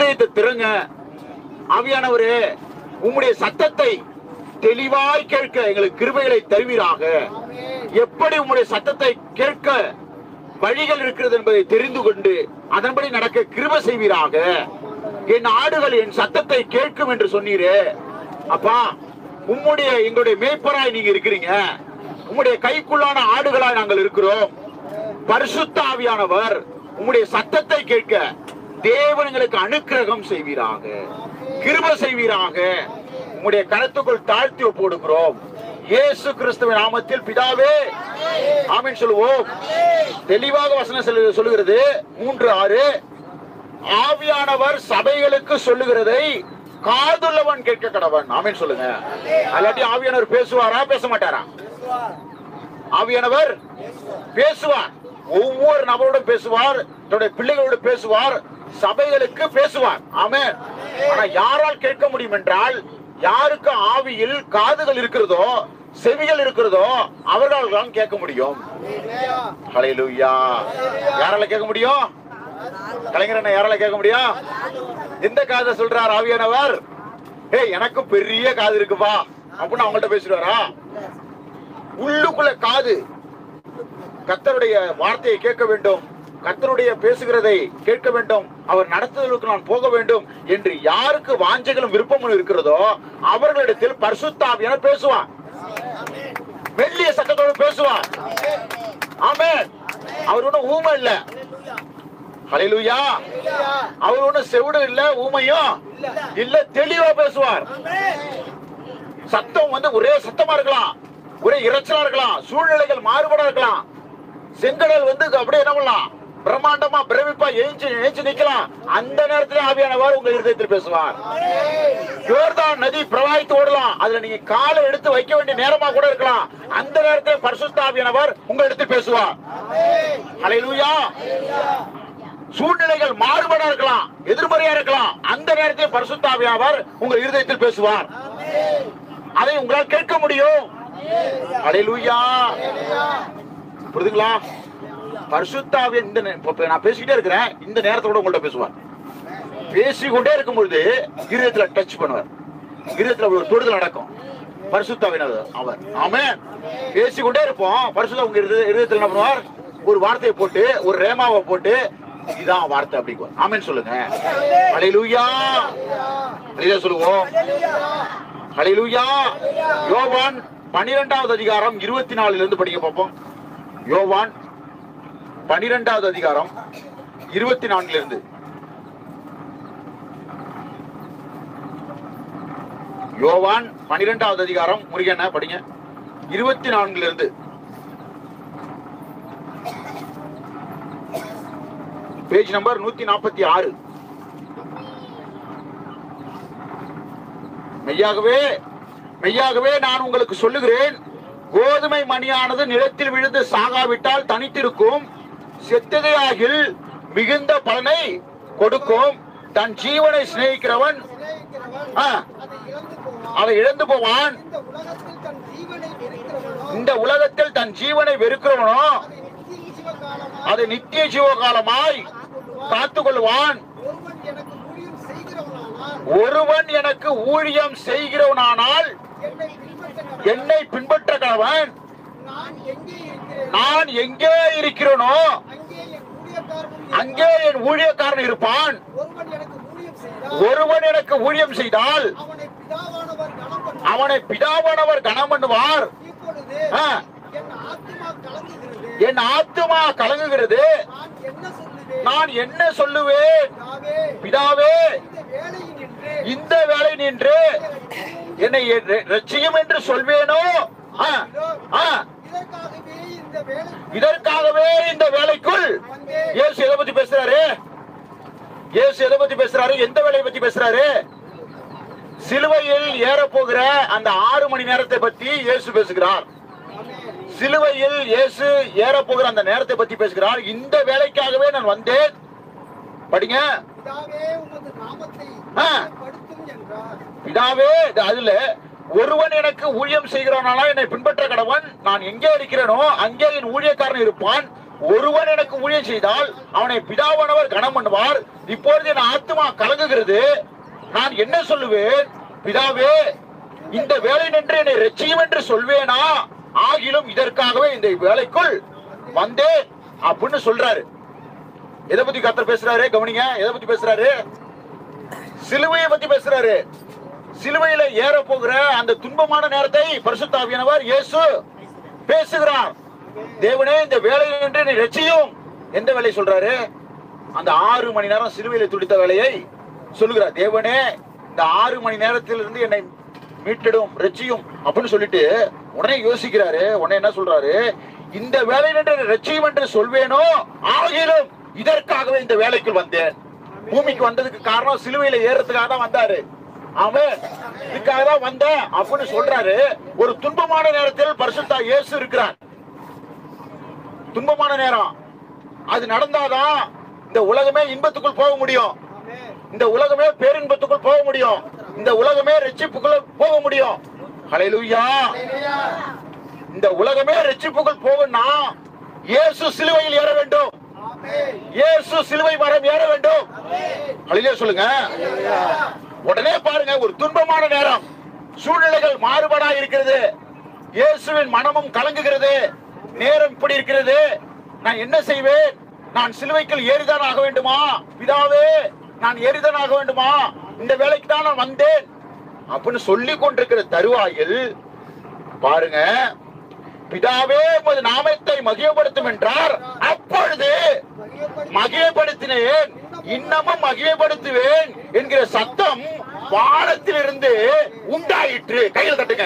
இருதயத்தை திறங்க ஆவியானவரே உம்முடைய சத்தத்தை தெளிவாய் கேட்க எங்களுக்கு கிருபைகளை தருவீராக எப்படி உம்முடைய சத்தத்தை கேட்க வழிகள் இருக்கிறது என்பதை தெரிந்து கொண்டு அதன்படி நடக்க கிருப செய்வீராக என் ஆடுகள் என் சத்தத்தை கேட்கும் என்று சொன்னீரே அப்பா உம்முடைய எங்களுடைய மேய்ப்பராய் நீங்க இருக்கிறீங்க உம்முடைய கைக்குள்ளான ஆடுகளாய் நாங்கள் இருக்கிறோம் பரிசுத்த ஆவியானவர் உம்முடைய சத்தத்தை கேட்க தேவன் எங்களுக்கு அனுக்கிரகம் செய்வீராக கிருப செய்வீராக உம்முடைய கருத்துக்குள் தாழ்த்தி ஒப்புடுகிறோம் இயேசு கிறிஸ்துவின் நாமத்தில் பிதாவே ஆமென் சொல்லுவோம் தெளிவாக வசனம் சொல்லு- சொல்லுகிறது மூன்று ஆறு ஆவியானவர் சபைகளுக்கு சொல்லுகிறதை காதுள்ளவன் கேட்க கடவன் ஆமென் சொல்லுங்க அல்லாட்டி ஆவியானவர் பேசுவாரா பேச மாட்டாரா ஆவியானவர் பேசுவார் ஒவ்வொரு நபரோடும் பேசுவார் தன்னுடைய பிள்ளைகளோடு பேசுவார் சபைகளுக்கு பேசுவார் ஆமென் ஆனா யாரால் கேட்க முடியும் என்றால் யாருக்கு ஆவியில் காதுகள் இருக்கிறதோ செவிகள் இருக்கிறதோ அவர்களால் தான் கேட்க முடியும் ஹalleluya யாரால கேட்க முடியும் கலைஞர் அண்ணா யாரால கேட்க முடியும் எந்த காதை சொல்றார் ஆவியானவர் ஏய் எனக்கு பெரிய காது இருக்குப்பா அப்படின்னு அவங்கள்ட்ட பேசுவாரா உள்ளுக்குள்ள காது கர்த்தருடைய வார்த்தையை கேட்க வேண்டும் கர்த்தருடைய பேசுகிறதை கேட்க வேண்டும் அவர் நடத்துதலுக்கு நான் போக வேண்டும் என்று யாருக்கு வாஞ்சைகளும் விருப்பமும் இருக்கிறதோ அவர்களிடத்தில் பரிசுத்தாவியான பேசுவார் மெல்லிய சத்தத்தோடு பேசுவார் ஆமென் அவர் ஒன்றும் ஊமை இல்ல ஹalleluya அவர் ஒன்றும் செவிடு இல்ல ஊமையும் இல்ல தெளிவா பேசுவார் சத்தம் வந்து ஒரே சத்தமா இருக்கலாம் ஒரே இரைச்சலா இருக்கலாம் சூழ்நிலைகள் மாறுபட இருக்கலாம் செங்கடல் வந்து அப்படியே என்ன பண்ணலாம் பிரம்மாண்டமா பிரமிப்பா எழுந்து எழுந்து நிக்கலாம் அந்த நேரத்துல ஆவியானவர் உங்க இருதயத்தில் பேசுவார் யோர்தான் நதி பிரவாகித்து ஓடலாம் அதுல நீங்க காலை எடுத்து வைக்க வேண்டிய நேரமா கூட இருக்கலாம் அந்த நேரத்தில் பரிசுத்த ஆவியானவர் உங்க இடத்தில் பேசுவார் ஹalleluya சூழ்நிலைகள் மாறுபட இருக்கலாம் எதிர்மறையா இருக்கலாம் அந்த நேரத்தில் பரிசுத்த ஆவியானவர் உங்க இருதயத்தில் பேசுவார் அதை உங்களால் கேட்க முடியும் ஹalleluya புரியுதுங்களா பரிசுத்தாவிய இந்த நே- இப்ப நான் பேசிக்கிட்டே இருக்கிறேன் இந்த நேரத்தோட உங்கள்ட்ட பேசுவார் பேசிக்கொண்டே இருக்கும்பொழுது இருதயத்துல டச் பண்ணுவார் இருதயத்துல ஒரு தொடுதல் நடக்கும் பரிசுத்தாவினர் அவர் ஆமென் பேசிக்கொண்டே இருப்போம் பரிசுத்த உங்க இருதய- இருதயத்துல என்ன பண்ணுவார் ஒரு வார்த்தையை போட்டு ஒரு ரேமாவை போட்டு இதான் வார்த்தை அப்படிங்குவார் ஆமென் சொல்லுங்க ஹalleluya ஹalleluya சொல்லுவோம் ஹalleluya யோவான் பனிரெண்டாவது அதிகாரம் இருபத்தி நாலுல இருந்து படிக்க பார்ப்போம் யோவான் பனிரெண்டாவது அதிகாரம் இருபத்தி நான்குல இருந்து யோவான் பனிரெண்டாவது அதிகாரம் முருகன படிங்க இருபத்தி நான்குல இருந்து பேஜ் நம்பர் நூத்தி நாற்பத்தி ஆறு மெய்யாகவே மெய்யாகவே நான் உங்களுக்கு சொல்லுகிறேன் கோதுமை மணியானது நிலத்தில் விழுந்து சாகாவிட்டால் தனித்திருக்கும் செத்ததையாகில் மிகுந்த பலனை கொடுக்கும் தன் ஜீவனை சிநேகிக்கிறவன் ஆ, அதை இழந்து போவான் இந்த உலகத்தில் தன் ஜீவனை வெறுக்கிறவனோ அதை நித்திய ஜீவகாலமாய் காத்துக் கொள்வான் ஒருவன் எனக்கு ஊழியம் செய்கிறவனானால் என்னை பின்பற்ற கணவன் நான் எங்கே இருக்கிறேனோ அங்கே என் ஊழியக்காரன் இருப்பான் ஒருவன் எனக்கு ஊழியம் செய்தால் அவனை பிதாவானவர் கனம் பண்ணுவார் ஆ, என் ஆத்துமா கலங்குகிறது நான் என்ன சொல்லுவேன் பிதாவே இந்த வேலை நின்று என்னை ரெ- ரட்சியும் என்று சொல்வேனோ ஆ, ஆ, இதற்காகவே இந்த வேலைக்குள் இயேசு எதை பத்தி பேசுறாரு இயேசு எதை பத்தி பேசுறாரு எந்த வேலையை பத்தி பேசுறாரு சிலுவையில் ஏற போகிற அந்த ஆறு மணி நேரத்தை பத்தி இயேசு பேசுகிறார் சிலுவையில் இயேசு ஏற போகிற அந்த நேரத்தை பத்தி பேசுகிறார் இந்த வேலைக்காகவே நான் வந்தேன் படிங்க ஆ. பிதாவே இது அதுல ஒருவன் எனக்கு ஊழியம் செய்கிறவனால என்னை பின்பற்ற கடவன் நான் எங்கே இருக்கிறேனோ அங்கே என் ஊழியக்காரன் இருப்பான் ஒருவன் எனக்கு ஊழியம் செய்தால் அவனை பிதாவானவர் கனம் பண்ணுவார் இப்பொழுது என் ஆத்மா கலங்குகிறது நான் என்ன சொல்லுவேன் பிதாவே இந்த வேலை நின்று என்னை ரட்சியும் என்று சொல்வேனா ஆகிலும் இதற்காகவே இந்த வேலைக்குள் வந்தேன் அப்படின்னு சொல்றாரு எதை பத்தி கத்தர் பேசுறாரு கவனிங்க எதை பத்தி பேசுறாரு சிலுவையை பத்தி பேசுறாரு சிலுவையில ஏற போகிற அந்த துன்பமான நேரத்தை பரிசுத்தாவியானவர் இயேசு பேசுகிறார் தேவனே இந்த வேலையை என்று நீ ரட்சியும் எந்த வேலையை சொல்றாரு அந்த ஆறு மணி நேரம் சிலுவையில துடித்த வேலையை சொல்லுகிறார் தேவனே இந்த ஆறு மணி நேரத்திலிருந்து என்னை மீட்டிடும் ரட்சியும் அப்படின்னு சொல்லிட்டு உடனே யோசிக்கிறாரு உடனே என்ன சொல்றாரு இந்த வேலை நின்று ரட்சியும் என்று சொல்வேனோ ஆகிலும் இதற்காகவே இந்த வேலைக்குள் வந்தேன் பூமிக்கு வந்ததுக்கு காரணம் சிலுவையில ஏறதுக்காக தான் வந்தாரு அவன் இதுக்காக தான் வந்தேன் அப்படின்னு சொல்றாரு ஒரு துன்பமான நேரத்தில் பரிசுத்தா இயேசு இருக்கிறார் துன்பமான நேரம் அது நடந்தாதான் இந்த உலகமே இன்பத்துக்குள் போக முடியும் இந்த உலகமே பேரின்பத்துக்குள் போக முடியும் இந்த உலகமே ரட்சிப்புக்குள்ள போக முடியும் ஹalleluya இந்த உலகமே ரட்சிப்புக்குள் போகணும்னா இயேசு சிலுவையில் ஏற வேண்டும் இயேசு சிலுவை மரம் ஏற வேண்டும் ஹalleluya சொல்லுங்க உடனே பாருங்க ஒரு துன்பமான நேரம் சூழ்நிலைகள் மாறுபாடா இருக்கிறது இயேசுவின் மனமும் கலங்குகிறது நேரம் இப்படி இருக்கிறது நான் என்ன செய்வேன் நான் சிலுவைக்குள் ஏறிதான் ஆக வேண்டுமா பிதாவே நான் ஏறிதான் ஆக வேண்டுமா இந்த வேலைக்கு தான் நான் வந்தேன் அப்படின்னு சொல்லி கொண்டிருக்கிற தருவாயில் பாருங்க பிதாவே உமது நாமத்தை மகிமைப்படுத்தும் என்றார் அப்பொழுது மகிமைப்படுத்தினேன் இன்னமும் மகிமைப்படுத்துவேன் என்கிற சத்தம் வானத்திலிருந்து உண்டாயிற்று கையில் தட்டுங்க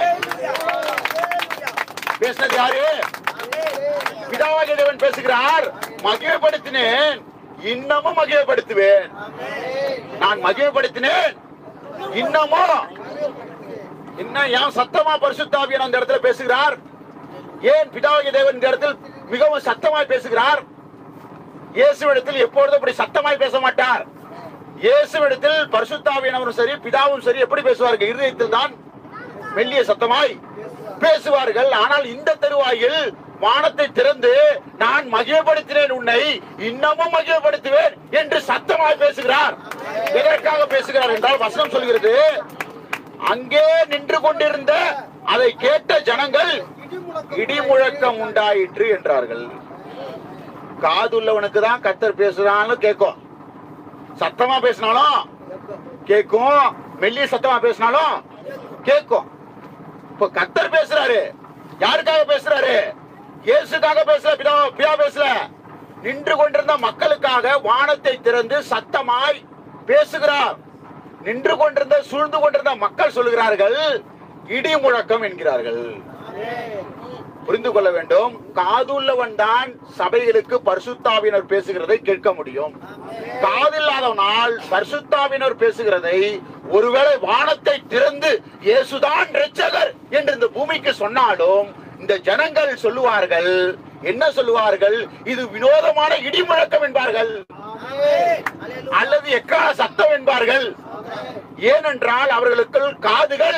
பேசினது யாரு பிதாவாகிய தேவன் பேசுகிறார் மகிமைப்படுத்தினேன் இன்னமும் மகிமைப்படுத்துவேன் நான் மகிமைப்படுத்தினேன் இன்னமும் இன்னும் ஏன் சத்தமா பரிசுத்தாவியன் அந்த இடத்துல பேசுகிறார் ஏன் பிதாவாகிய தேவன் இந்த இடத்தில் மிகவும் சத்தமாய் பேசுகிறார் இயேசுவிடத்தில் எப்பொழுதும் அப்படி சத்தமாய் பேச மாட்டார் இயேசுவிடத்தில் பரிசுத்தாவியனவரும் சரி பிதாவும் சரி எப்படி பேசுவார்கள் இருதயத்தில் தான் மெல்லிய சத்தமாய் பேசுவார்கள் ஆனால் இந்த தருவாயில் வானத்தை திறந்து நான் மகிமைப்படுத்தினேன் உன்னை இன்னமும் மகிமைப்படுத்துவேன் என்று சத்தமாய் பேசுகிறார் எதற்காக பேசுகிறார் என்றால் வசனம் சொல்கிறது அங்கே நின்று கொண்டிருந்த அதை கேட்ட ஜனங்கள் இடி முழக்கம் உண்டாயிற்று என்றார்கள் காதுள்ளவனுக்கு தான் கத்தர் பேசுறான்னு கேட்கும் சத்தமா பேசினாலும் கேட்கும் மெல்லிய சத்தமா பேசினாலும் கேட்கும் இப்ப கத்தர் பேசுறாரு யாருக்காக பேசுறாரு இயேசுக்காக பேசல பிதா பிதா பேசல நின்று கொண்டிருந்த மக்களுக்காக வானத்தை திறந்து சத்தமாய் பேசுகிறார் நின்று கொண்டிருந்த சூழ்ந்து கொண்டிருந்த மக்கள் சொல்லுகிறார்கள் இடி முழக்கம் என்கிறார்கள் புரிந்து கொள்ள வேண்டும் காதுள்ளவன் தான் சபைகளுக்கு பரிசுத்தாவினர் பேசுகிறதை கேட்க முடியும் காதில்லாதவனால் பரிசுத்தாவினர் பேசுகிறதை ஒருவேளை வானத்தை திறந்து இயேசுதான் இரட்சகர் என்று இந்த பூமிக்கு சொன்னாலும் இந்த ஜனங்கள் சொல்லுவார்கள் என்ன சொல்லுவார்கள் இது வினோதமான இடி முழக்கம் என்பார்கள் அல்லது எக்கால சத்தம் என்பார்கள் ஏனென்றால் அவர்களுக்கு காதுகள்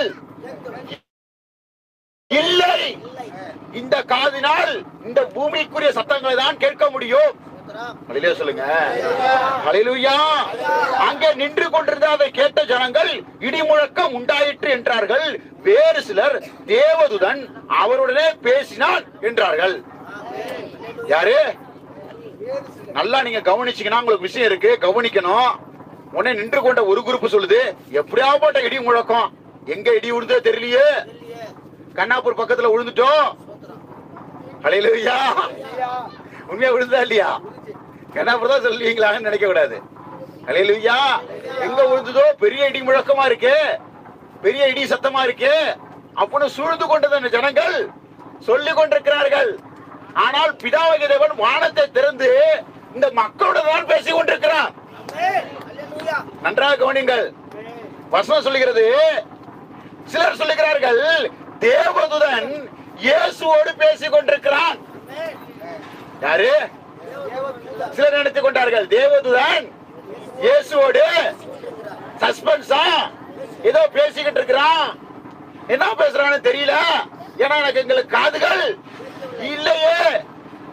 இல்லை இந்த காதினால் இந்த பூமிக்குரிய சத்தங்களை தான் கேட்க முடியும் ஹalleluya சொல்லுங்க ஹalleluya அங்கே நின்று கொண்டிருந்த அதை கேட்ட ஜனங்கள் இடி முழக்கம் உண்டாயிற்று என்றார்கள் வேறு சிலர் தேவதுடன் அவருடனே பேசினான் என்றார்கள் யாரு நல்லா நீங்க கவனிச்சீங்கன்னா உங்களுக்கு விஷயம் இருக்கு கவனிக்கணும் உடனே நின்று கொண்ட ஒரு குரூப் சொல்லுது எப்படியாப்பட்ட இடி முழக்கம் எங்க இடி விழுந்தோ தெரியலையே கண்ணாப்பூர் பக்கத்துல விழுந்துட்டோம் ஹalleluya உண்மையா விழுந்தா இல்லையா கண்ணாப்பூர் தான் சொல்லுவீங்களான்னு நினைக்க கூடாது ஹalleluya எங்க விழுந்ததோ பெரிய இடி முழக்கமா இருக்கு பெரிய இடி சத்தமா இருக்கு அப்படின்னு சூழ்ந்து கொண்டது அந்த ஜனங்கள் சொல்லிக் கொண்டிருக்கிறார்கள் ஆனால் பிதாவகி தேவன் வானத்தை திறந்து இந்த மக்களோட தான் பேசிக் கொண்டிருக்கிறார் நன்றாக கவனிங்கள் வசனம் சொல்லுகிறது சிலர் சொல்லுகிறார்கள் தேவதுதன் இயேசுவோடு பேசிக் கொண்டிருக்கிறான் யாரு சிலர் நினைத்துக் கொண்டார்கள் தேவதுதன் இயேசுவோடு சஸ்பென்ஸா ஏதோ பேசிக்கிட்டு இருக்கிறான் என்ன பேசுறான்னு தெரியல ஏன்னா எனக்கு எங்களுக்கு காதுகள் இல்லையே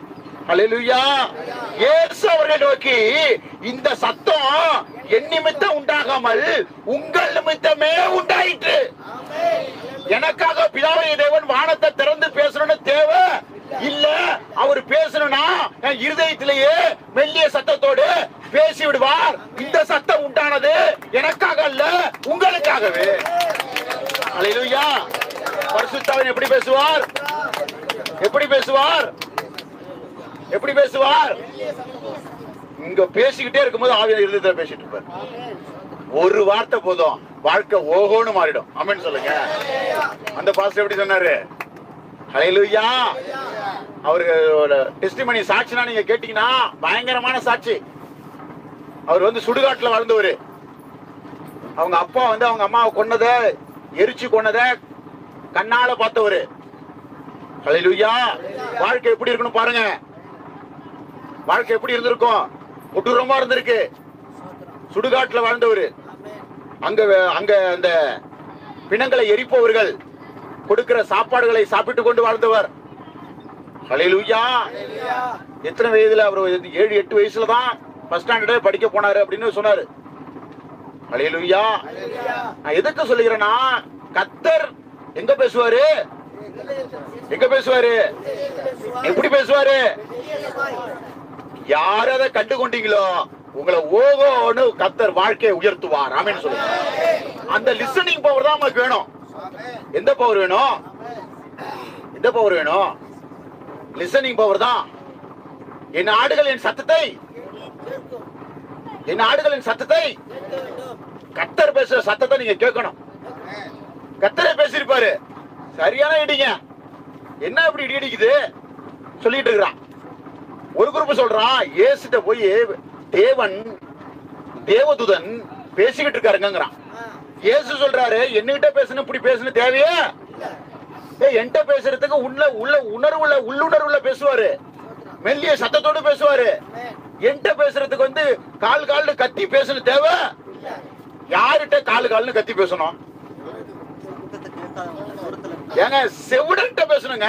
ஹalleluya இயேசு அவர்களை நோக்கி இந்த சத்தம் என் நிமித்தம் உண்டாகாமல் உங்கள் நிமித்தமே உண்டாயிற்று எனக்காக பிதாவை தேவன் வானத்தை திறந்து பேசணும்னு தேவை இல்ல அவர் பேசணும்னா என் இருதயத்திலேயே மெல்லிய சத்தத்தோடு பேசி விடுவார் இந்த சத்தம் உண்டானது எனக்காக அல்ல உங்களுக்காகவே ஹalleluya பரிசுத்தவன் எப்படி பேசுவார் எப்படி பேசுவார் எப்படி பேசுவார் இங்க பேசிக்கிட்டே இருக்கும்போது ஆவியான இருதயத்துல பேசிட்டு இருப்பார் ஒரு வார்த்தை போதும் வாழ்க்கை ஓஹோன்னு மாறிடும் அமேன்னு சொல்லுங்க அந்த பாஸ்டர் எப்படி சொன்னாரு ஹalleluya அவரு டெஸ்டிமனி சாட்சினா நீங்க கேட்டீங்கன்னா பயங்கரமான சாட்சி அவர் வந்து சுடுகாட்டுல வாழ்ந்தவர் அவங்க அப்பா வந்து அவங்க அம்மாவை கொன்னத எரிச்சு கொன்னத கண்ணால பார்த்தவரு ஹalleluya வாழ்க்கை எப்படி இருக்குன்னு பாருங்க வாழ்க்கை எப்படி இருந்திருக்கும் கொடூரமா இருந்திருக்கு சுடுகாட்டுல வாழ்ந்தவர் அங்க அங்க அந்த பிணங்களை எரிப்பவர்கள் கொடுக்கிற சாப்பாடுகளை சாப்பிட்டு கொண்டு வாழ்ந்தவர் ஹalleluya எத்தனை வயதுல அவர் ஏழு எட்டு வயசுல தான் ஃபர்ஸ்ட் ஸ்டாண்டர்டே படிக்க போனாரு அப்படின்னு சொன்னாரு ஹalleluya நான் எதுக்கு சொல்லுகிறேன்னா கத்தர் எங்க பேசுவாரு எங்க பேசுவாரு எப்படி பேசுவாரு யார் அதை கண்டு கொண்டீங்களோ உங்களை ஓகோன்னு கத்தர் வாழ்க்கையை உயர்த்துவார் ஆமென்னு சொல்லுங்க அந்த லிசனிங் பவர் தான் நமக்கு வேணும் எந்த பவர் வேணும் எந்த பவர் வேணும் லிசனிங் பவர் தான் என் ஆடுகள் என் சத்தத்தை என் ஆடுகள் என் சத்தத்தை கத்தர் பேசுற சத்தத்தை நீங்க கேட்கணும் கத்தரே பேசியிருப்பாரு சரியான இடிங்க என்ன இப்படி இடி இடிக்குது சொல்லிட்டு இருக்கிறான் ஒரு குரூப் சொல்றான் ஏசுட்ட போய் தேவன் தேவதுதன் பேசிக்கிட்டு இருக்காருங்கிறான் இயேசு சொல்றாரு என்னகிட்ட பேசணும் இப்படி பேசணும் தேவையே ஏய் என்கிட்ட பேசுறதுக்கு உள்ள உள்ள உணர்வுல உள்ளுணர்வுல பேசுவாரு மெல்லிய சத்தத்தோடு பேசுவாரு என்கிட்ட பேசுறதுக்கு வந்து கால் கால்னு கத்தி பேசணும் தேவை யார்கிட்ட கால் கால்னு கத்தி பேசணும் ஏங்க செவிடன்ட்ட பேசணுங்க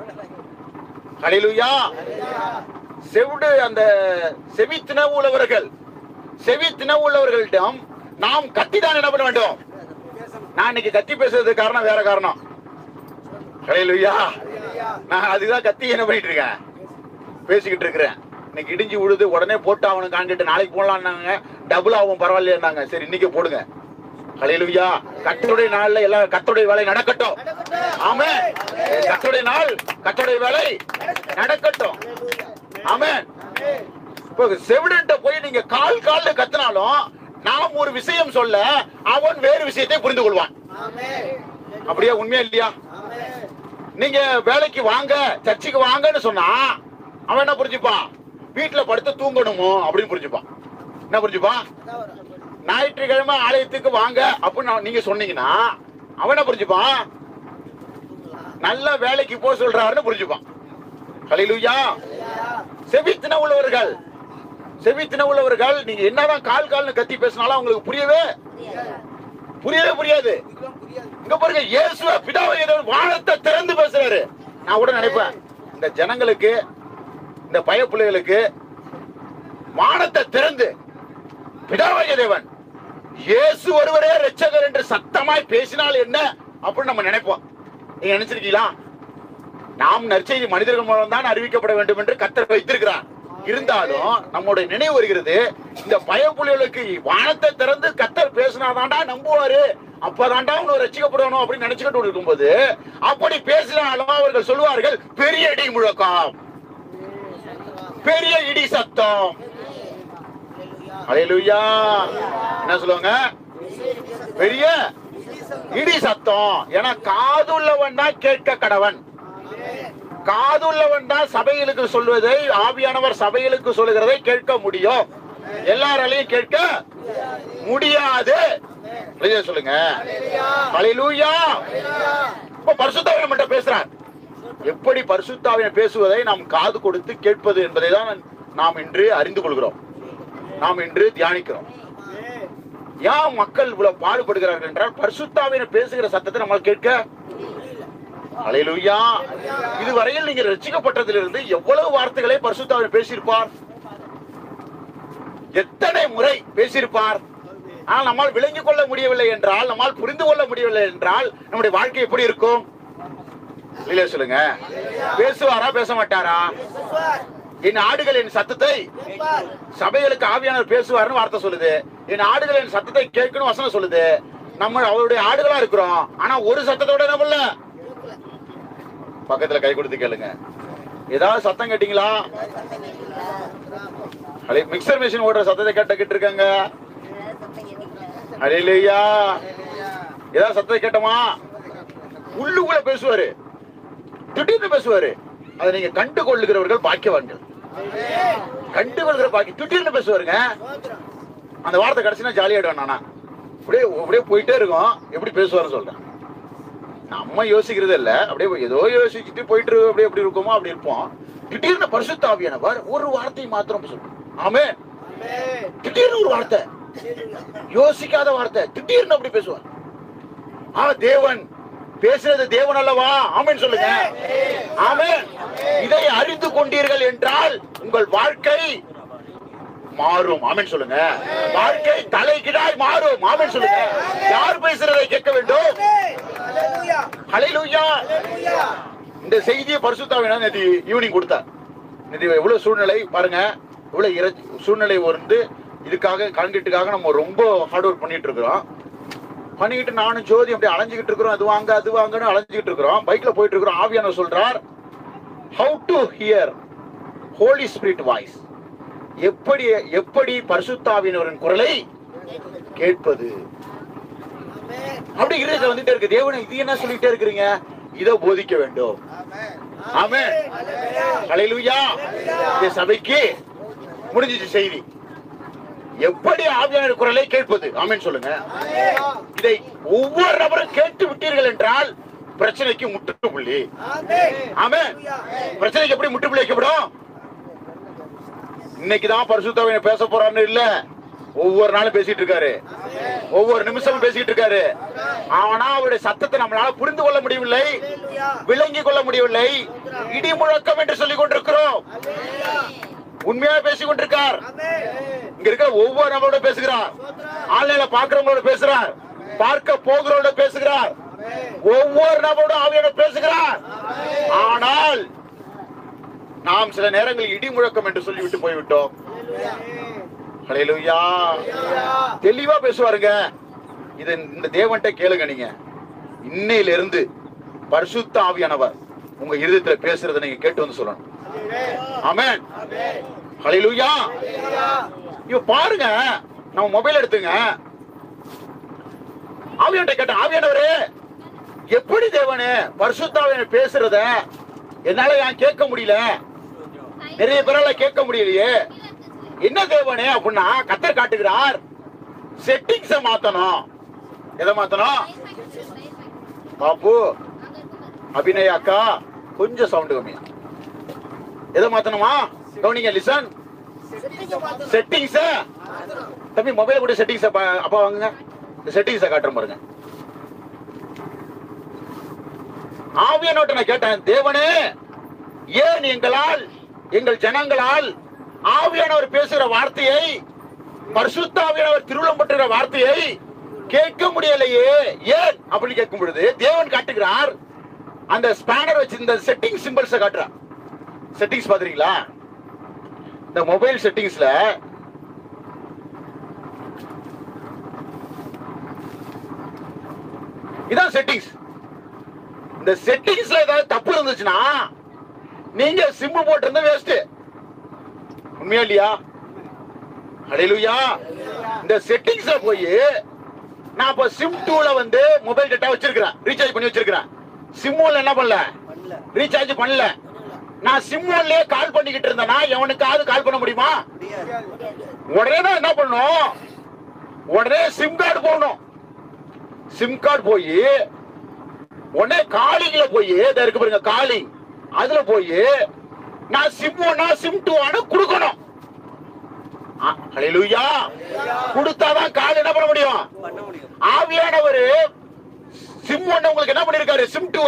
ஹalleluya செவிடு அந்த செவி தினவு உள்ளவர்கள் செவி தினவு உள்ளவர்களிடம் நாம் கத்தி தான் என்ன பண்ண வேண்டும் நான் இன்னைக்கு கத்தி பேசுறதுக்கு காரணம் வேற காரணம் ஹalleluya நான் அதுதான் கத்தி என்ன பண்ணிட்டு இருக்கேன் பேசிக்கிட்டு இருக்கிறேன் இன்னைக்கு இடிஞ்சு விழுது உடனே போட்டு அவனுக்கு காண்கிட்டு நாளைக்கு போடலாம்னாங்க டபுள் ஆகும் பரவாயில்லையாங்க சரி இன்னைக்கு போடுங்க ஹalleluya கத்தருடைய நாள்ல எல்லாம் கத்தருடைய வேலை நடக்கட்டும் ஆமே கத்தருடைய நாள் கத்தருடைய வேலை நடக்கட்டும் ஆமென் இப்போ செவிடன்ட்ட போய் நீங்க கால் கால்ல கத்தினாலும் நாம் ஒரு விஷயம் சொல்ல அவன் வேறு விஷயத்தை புரிந்து கொள்வான் அப்படியா உண்மையா இல்லையா நீங்க வேலைக்கு வாங்க சர்ச்சுக்கு வாங்கன்னு சொன்னா அவன் என்ன புரிஞ்சுப்பான் வீட்டுல படுத்து தூங்கணுமோ அப்படின்னு புரிஞ்சுப்பான் என்ன புரிஞ்சுப்பான் ஞாயிற்றுக்கிழமை ஆலயத்துக்கு வாங்க அப்படின்னு நீங்க சொன்னீங்கன்னா அவன் என்ன புரிஞ்சுப்பான் நல்ல வேலைக்கு போக சொல்றாருன்னு புரிஞ்சுப்பான் ஹalleluya செவித்தின உள்ளவர்கள் செவித்தின உள்ளவர்கள் நீங்க என்னதான் கால் கால்னு கத்தி பேசினாலும் அவங்களுக்கு புரியவே புரியவே புரியாது இங்க பாருங்க இயேசுவ பிதாவை தேவன் வானத்தை திறந்து பேசுறாரு நான் கூட நினைப்பேன் இந்த ஜனங்களுக்கு இந்த பய பிள்ளைகளுக்கு வானத்தை திறந்து பிதாவாகிய தேவன் இயேசு ஒருவரே ரட்சகர் என்று சத்தமாய் பேசினால் என்ன அப்படின்னு நம்ம நினைப்போம் நீங்க நினைச்சிருக்கீங்களா நாம் நற்செய்தி மனிதர்கள் மூலம் தான் அறிவிக்கப்பட வேண்டும் என்று கத்தர் வைத்திருக்கிறார் இருந்தாலும் நம்முடைய நினைவு வருகிறது இந்த பயப்புலிகளுக்கு வானத்தை திறந்து கத்தர் பேசினாதான்டா நம்புவாரு அப்பதான்டா உன்னை ரசிக்கப்படணும் அப்படின்னு நினைச்சுக்கிட்டு இருக்கும்போது அப்படி பேசினாலும் அவர்கள் சொல்லுவார்கள் பெரிய இடி முழக்கம் பெரிய இடி சத்தம் அலையலுயா என்ன சொல்லுவாங்க பெரிய இடி சத்தம் ஏன்னா காதுள்ளவன் தான் கேட்க கடவன் காதுள்ளவன் தான் சபைகளுக்கு சொல்வதை ஆவியானவர் சபைகளுக்கு சொல்லுகிறதை கேட்க முடியும் எல்லாராலையும் கேட்க முடியாது வெளியே சொல்லுங்க ஹalleluya இப்ப பரிசுத்தாவின் மட்டும் பேசுறார் எப்படி பரிசுத்தாவின் பேசுவதை நாம் காது கொடுத்து கேட்பது என்பதை தான் நாம் இன்று அறிந்து கொள்கிறோம் நாம் இன்று தியானிக்கிறோம் ஏன் மக்கள் இவ்வளவு பாடுபடுகிறார்கள் என்றால் பரிசுத்தாவின பேசுகிற சத்தத்தை நம்மால் கேட்க ஹalleluya இதுவரையில் நீங்க ரட்சிக்கப்பட்டதிலிருந்து எவ்வளவு வார்த்தைகளை பரிசுத்தாவின் பேசியிருப்பார் எத்தனை முறை பேசியிருப்பார் ஆனால் நம்மால் விளங்கிக் கொள்ள முடியவில்லை என்றால் நம்மால் புரிந்து கொள்ள முடியவில்லை என்றால் நம்முடைய வாழ்க்கை எப்படி இருக்கும் இல்லையா சொல்லுங்க பேசுவாரா பேச மாட்டாரா என் ஆடுகள் என் சத்தத்தை சபைகளுக்கு ஆவியானவர் பேசுவார்னு வார்த்தை சொல்லுது என் ஆடுகள் என் சத்தத்தை கேட்கணும் வசனம் சொல்லுது நம்ம அவருடைய ஆடுகளா இருக்கிறோம் ஆனா ஒரு சத்தத்தோட என்ன பண்ணல பக்கத்துல கை கொடுத்து கேளுங்க ஏதாவது சத்தம் கேட்டீங்களா அடே மிக்சர் மிஷின் ஓடுற சத்தத்தை கேட்டுக்கிட்டு இருக்காங்க அடையிலையா ஏதாவது சத்தத்தை கேட்டோமா உள்ளுக்குள்ள பேசுவாரு திடீர்னு பேசுவாரு அதை நீங்க கண்டு கொள்ளுகிறவர்கள் பாக்கியவான்கள் கண்டு கொள்கிற பாக்கி திடீர்னு பேசுவாருங்க அந்த வார்த்தை கடைசினா ஜாலியாயிடுவேன் நானா அப்படியே அப்படியே போயிட்டே இருக்கும் எப்படி பேசுவாருன்னு சொல்றேன் நம்ம யோசிக்கிறது இல்ல அப்படியே ஏதோ யோசிச்சுட்டு போயிட்டு இருக்கு, அப்படியே எப்படி இருக்குமோ அப்படி இருப்போம் திடீர்னு பரிசுத்தாவியானவர் ஒரு வார்த்தை மாத்திரம் சொல்லும் ஆமே திடீர்னு ஒரு வார்த்தை யோசிக்காத வார்த்தை திடீர்னு அப்படி பேசுவார் ஆ தேவன் பேசுறது தேவன் அல்லவா ஆமென் சொல்லுங்க ஆமென் இதை அறிந்து கொண்டீர்கள் என்றால் உங்கள் வாழ்க்கை மாறும் ஆமென் சொல்லுங்க வாழ்க்கை தலைகிடாய் மாறும் ஆமென் சொல்லுங்க யார் பேசுறதை கேட்க வேண்டும் ஹalleluya இந்த செய்தியை பரிசுத்தாவினா நேற்று ஈவினிங் கொடுத்தார் நேற்று எவ்வளவு சூழ்நிலை பாருங்க எவ்வளவு இறை சூழ்நிலை வந்து இதுக்காக கான்கிரீட்டுக்காக நம்ம ரொம்ப ஹார்ட் ஒர்க் பண்ணிட்டு இருக்கிறோம் பண்ணிக்கிட்டு நானும் ஜோதி அப்படி அலைஞ்சுக்கிட்டு இருக்கிறோம் அது வாங்க அது வாங்கன்னு அலைஞ்சுக்கிட்டு இருக்கிறோம் பைக்ல போயிட்டு இருக்கிறோம் ஆவியானவர் சொல்றார் how to hear holy spirit voice எப்படி எப்படி பரிசுத்தாவினவரின் குரலை கேட்பது அப்படி இருதயத்துல வந்துட்டே இருக்கு தேவனை இது என்ன சொல்லிட்டே இருக்கிறீங்க இதை போதிக்க வேண்டும் ஆமென் ஹalleluya இந்த சபைக்கு முடிஞ்சிச்சு செய்தி எப்படி ஆவியானவர் குரலை கேட்பது ஆமென் சொல்லுங்க இதை ஒவ்வொரு நபரும் கேட்டு விட்டீர்கள் என்றால் பிரச்சனைக்கு முற்றுப்புள்ளி ஆமென் பிரச்சனைக்கு எப்படி முற்றுப்புள்ளி வைக்கப்படும் இன்னைக்கு தான் பரிசுத்தவனை பேச போறான்னு இல்ல ஒவ்வொரு நாளும் பேசிட்டு இருக்காரு ஒவ்வொரு நிமிஷமும் பேசிட்டு இருக்காரு ஆனா அவருடைய சத்தத்தை நம்மளால புரிந்து கொள்ள முடியவில்லை விளங்கிக் கொள்ள முடியவில்லை இடி முழக்கம் என்று சொல்லிக் கொண்டிருக்கிறோம் உண்மையா பேசிக் கொண்டிருக்கார் இங்க இருக்கிற ஒவ்வொரு நபரோட பேசுகிறார் ஆன்லைன்ல பாக்குறவங்களோட பேசுறார் பார்க்க போகிறவரோட பேசுகிறார் ஒவ்வொரு நபரோட ஆவியோட பேசுகிறார் ஆனால் நாம் சில நேரங்களில் இடி முழக்கம் என்று சொல்லிவிட்டு போய்விட்டோம் ஹalleluya தெளிவா பேசுவாருங்க இது இந்த தேவன்ட்ட கேளுங்க நீங்க இன்னையில இருந்து பரிசுத்த ஆவியானவர் உங்க இருதயத்துல பேசுறதை நீங்க கேட்டு வந்து சொல்லணும் ஆமென் ஹalleluya இவ பாருங்க நம்ம மொபைல் எடுத்துங்க ஆவியான்ட்ட கேட்டேன் ஆவியானவரே எப்படி தேவனே பரிசுத்தாவியான பேசுறத என்னால ஏன் கேட்க முடியல நிறைய பேரால கேட்க முடியலையே என்ன தேவனே அப்படின்னா கத்தர் காட்டுகிறார் செட்டிங்ஸ மாத்தணும் எதை மாத்தணும் பாப்பு அபிநய அக்கா கொஞ்சம் சவுண்ட் கம்மியா எதை மாத்தணுமா கவனிங்க லிசன் செட்டிங்ஸ தம்பி மொபைல் கூட செட்டிங்ஸ் அப்பா வாங்குங்க இந்த செட்டிங்ஸ காட்டுறேன் பாருங்க ஆவியனோட்ட நான் கேட்டேன் தேவனே ஏன் எங்களால் எங்கள் ஜனங்களால் ஆவியானவர் பேசுகிற வார்த்தையை பரிசுத்த ஆவியானவர் திருவிழம் பட்டுகிற வார்த்தையை கேட்க முடியலையே ஏன் அப்படின்னு கேட்கும் பொழுது தேவன் காட்டுகிறார் அந்த ஸ்பேனர் வச்சு இந்த செட்டிங் சிம்பிள்ஸ் காட்டுறான் செட்டிங்ஸ் பாக்குறீங்களா இந்த மொபைல் செட்டிங்ஸ்ல இதான் செட்டிங்ஸ் இந்த செட்டிங்ஸ்ல ஏதாவது தப்பு இருந்துச்சுன்னா நீங்க சிம் போட்டிருந்தா வேஸ்ட் உண்மையா இல்லையா அடையலுயா இந்த செட்டிங்ஸ்ல போய் நான் இப்ப சிம் டூல வந்து மொபைல் டேட்டா வச்சிருக்கிறேன் ரீசார்ஜ் பண்ணி வச்சிருக்கிறேன் சிம் ஒன்ல என்ன பண்ணல ரீசார்ஜ் பண்ணல நான் சிம் ஒன்லயே கால் பண்ணிக்கிட்டு இருந்தேன்னா எவனுக்காவது கால் பண்ண முடியுமா உடனே தான் என்ன பண்ணணும் உடனே சிம் கார்டு போகணும் சிம் கார்டு போய் உடனே காலிங்ல போய் இதோ இருக்கு பாருங்க காலிங் அதுல போய் நான் சிம் ஒன்னா சிம் டூ ஆன கொடுக்கணும் ஹalleluya கொடுத்தாதான் கால் என்ன பண்ண முடியும் ஆவியானவர் சிம் ஒண்ணு உங்களுக்கு என்ன பண்ணிருக்காரு சிம் டூ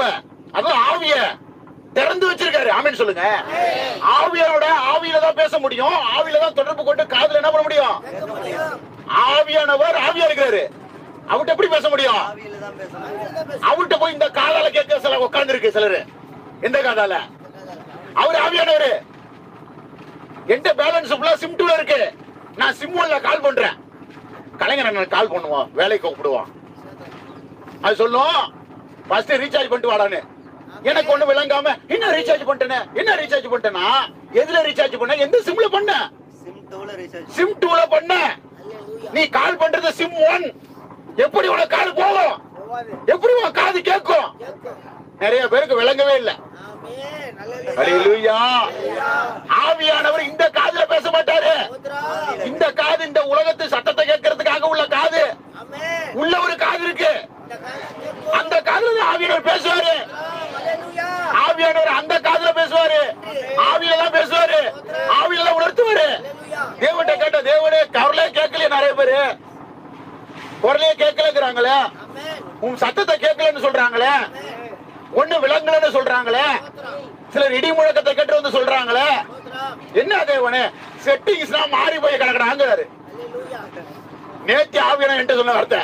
அதான் ஆவிய திறந்து வச்சிருக்காரு ஆமென் சொல்லுங்க ஆவியாரோட ஆவியில தான் பேச முடியும் ஆவியில தான் தொடர்பு கொண்டு காதுல என்ன பண்ண முடியும் ஆவியானவர் ஆவியா இருக்கிறாரு அவர்கிட்ட எப்படி பேச முடியும் ஆவியில தான் பேசணும் அவர்கிட்ட போய் இந்த காதால கேட்க சில உட்கார்ந்து இருக்கு சிலரு எந்த காதால அவர் ஆவியானவரு எந்த பேலன்ஸ் ஃபுல்லா சிம் டூல இருக்கு நான் சிம் ஒன்ல கால் பண்றேன் கலைஞர் அண்ணன் கால் பண்ணுவோம் வேலைக்கு கூப்பிடுவோம் அது சொல்லும் ஃபர்ஸ்ட் ரீசார்ஜ் பண்ணிட்டு வாடான்னு எனக்கு ஒண்ணு விளங்காம என்ன ரீசார்ஜ் பண்ணிட்டேனே என்ன ரீசார்ஜ் பண்ணிட்டேனா எதுல ரீசார்ஜ் பண்ண எந்த சிம்ல பண்ண சிம் டூல ரீசார்ஜ் சிம் டூல பண்ண நீ கால் பண்றது சிம் ஒன் எப்படி உனக்கு கால் போகும் எப்படி உன் காது கேட்கும் நிறைய பேருக்கு விளங்கவே இல்ல அல்லேலூயா ஆவியானவர் இந்த காதுல பேச மாட்டாரு இந்த காது இந்த உலகத்து சத்தத்தை கேட்கறதுக்காக உள்ள காது உள்ள ஒரு காது இருக்கு அந்த காதுல தான் ஆவியானவர் பேசுவாரு ஆவியானவர் அந்த காதுல பேசுவாரு ஆவியில தான் பேசுவாரு ஆவியில தான் உணர்த்துவாரு தேவன்கிட்ட கேட்ட தேவனே குரலே கேட்கல நிறைய பேரு குரலே கேட்கலங்கிறாங்களே உன் சத்தத்தை கேட்கலன்னு சொல்றாங்களே ஒண்ணு விளங்கலன்னு சொல்றாங்களே சிலர் இடி முழக்கத்தை கேட்டு வந்து சொல்றாங்களே என்ன தேவனே செட்டிங்ஸ்லாம் மாறி போய் கிடக்குறாங்கிறாரு நேத்தி ஆவியான என்கிட்ட சொன்ன வார்த்தை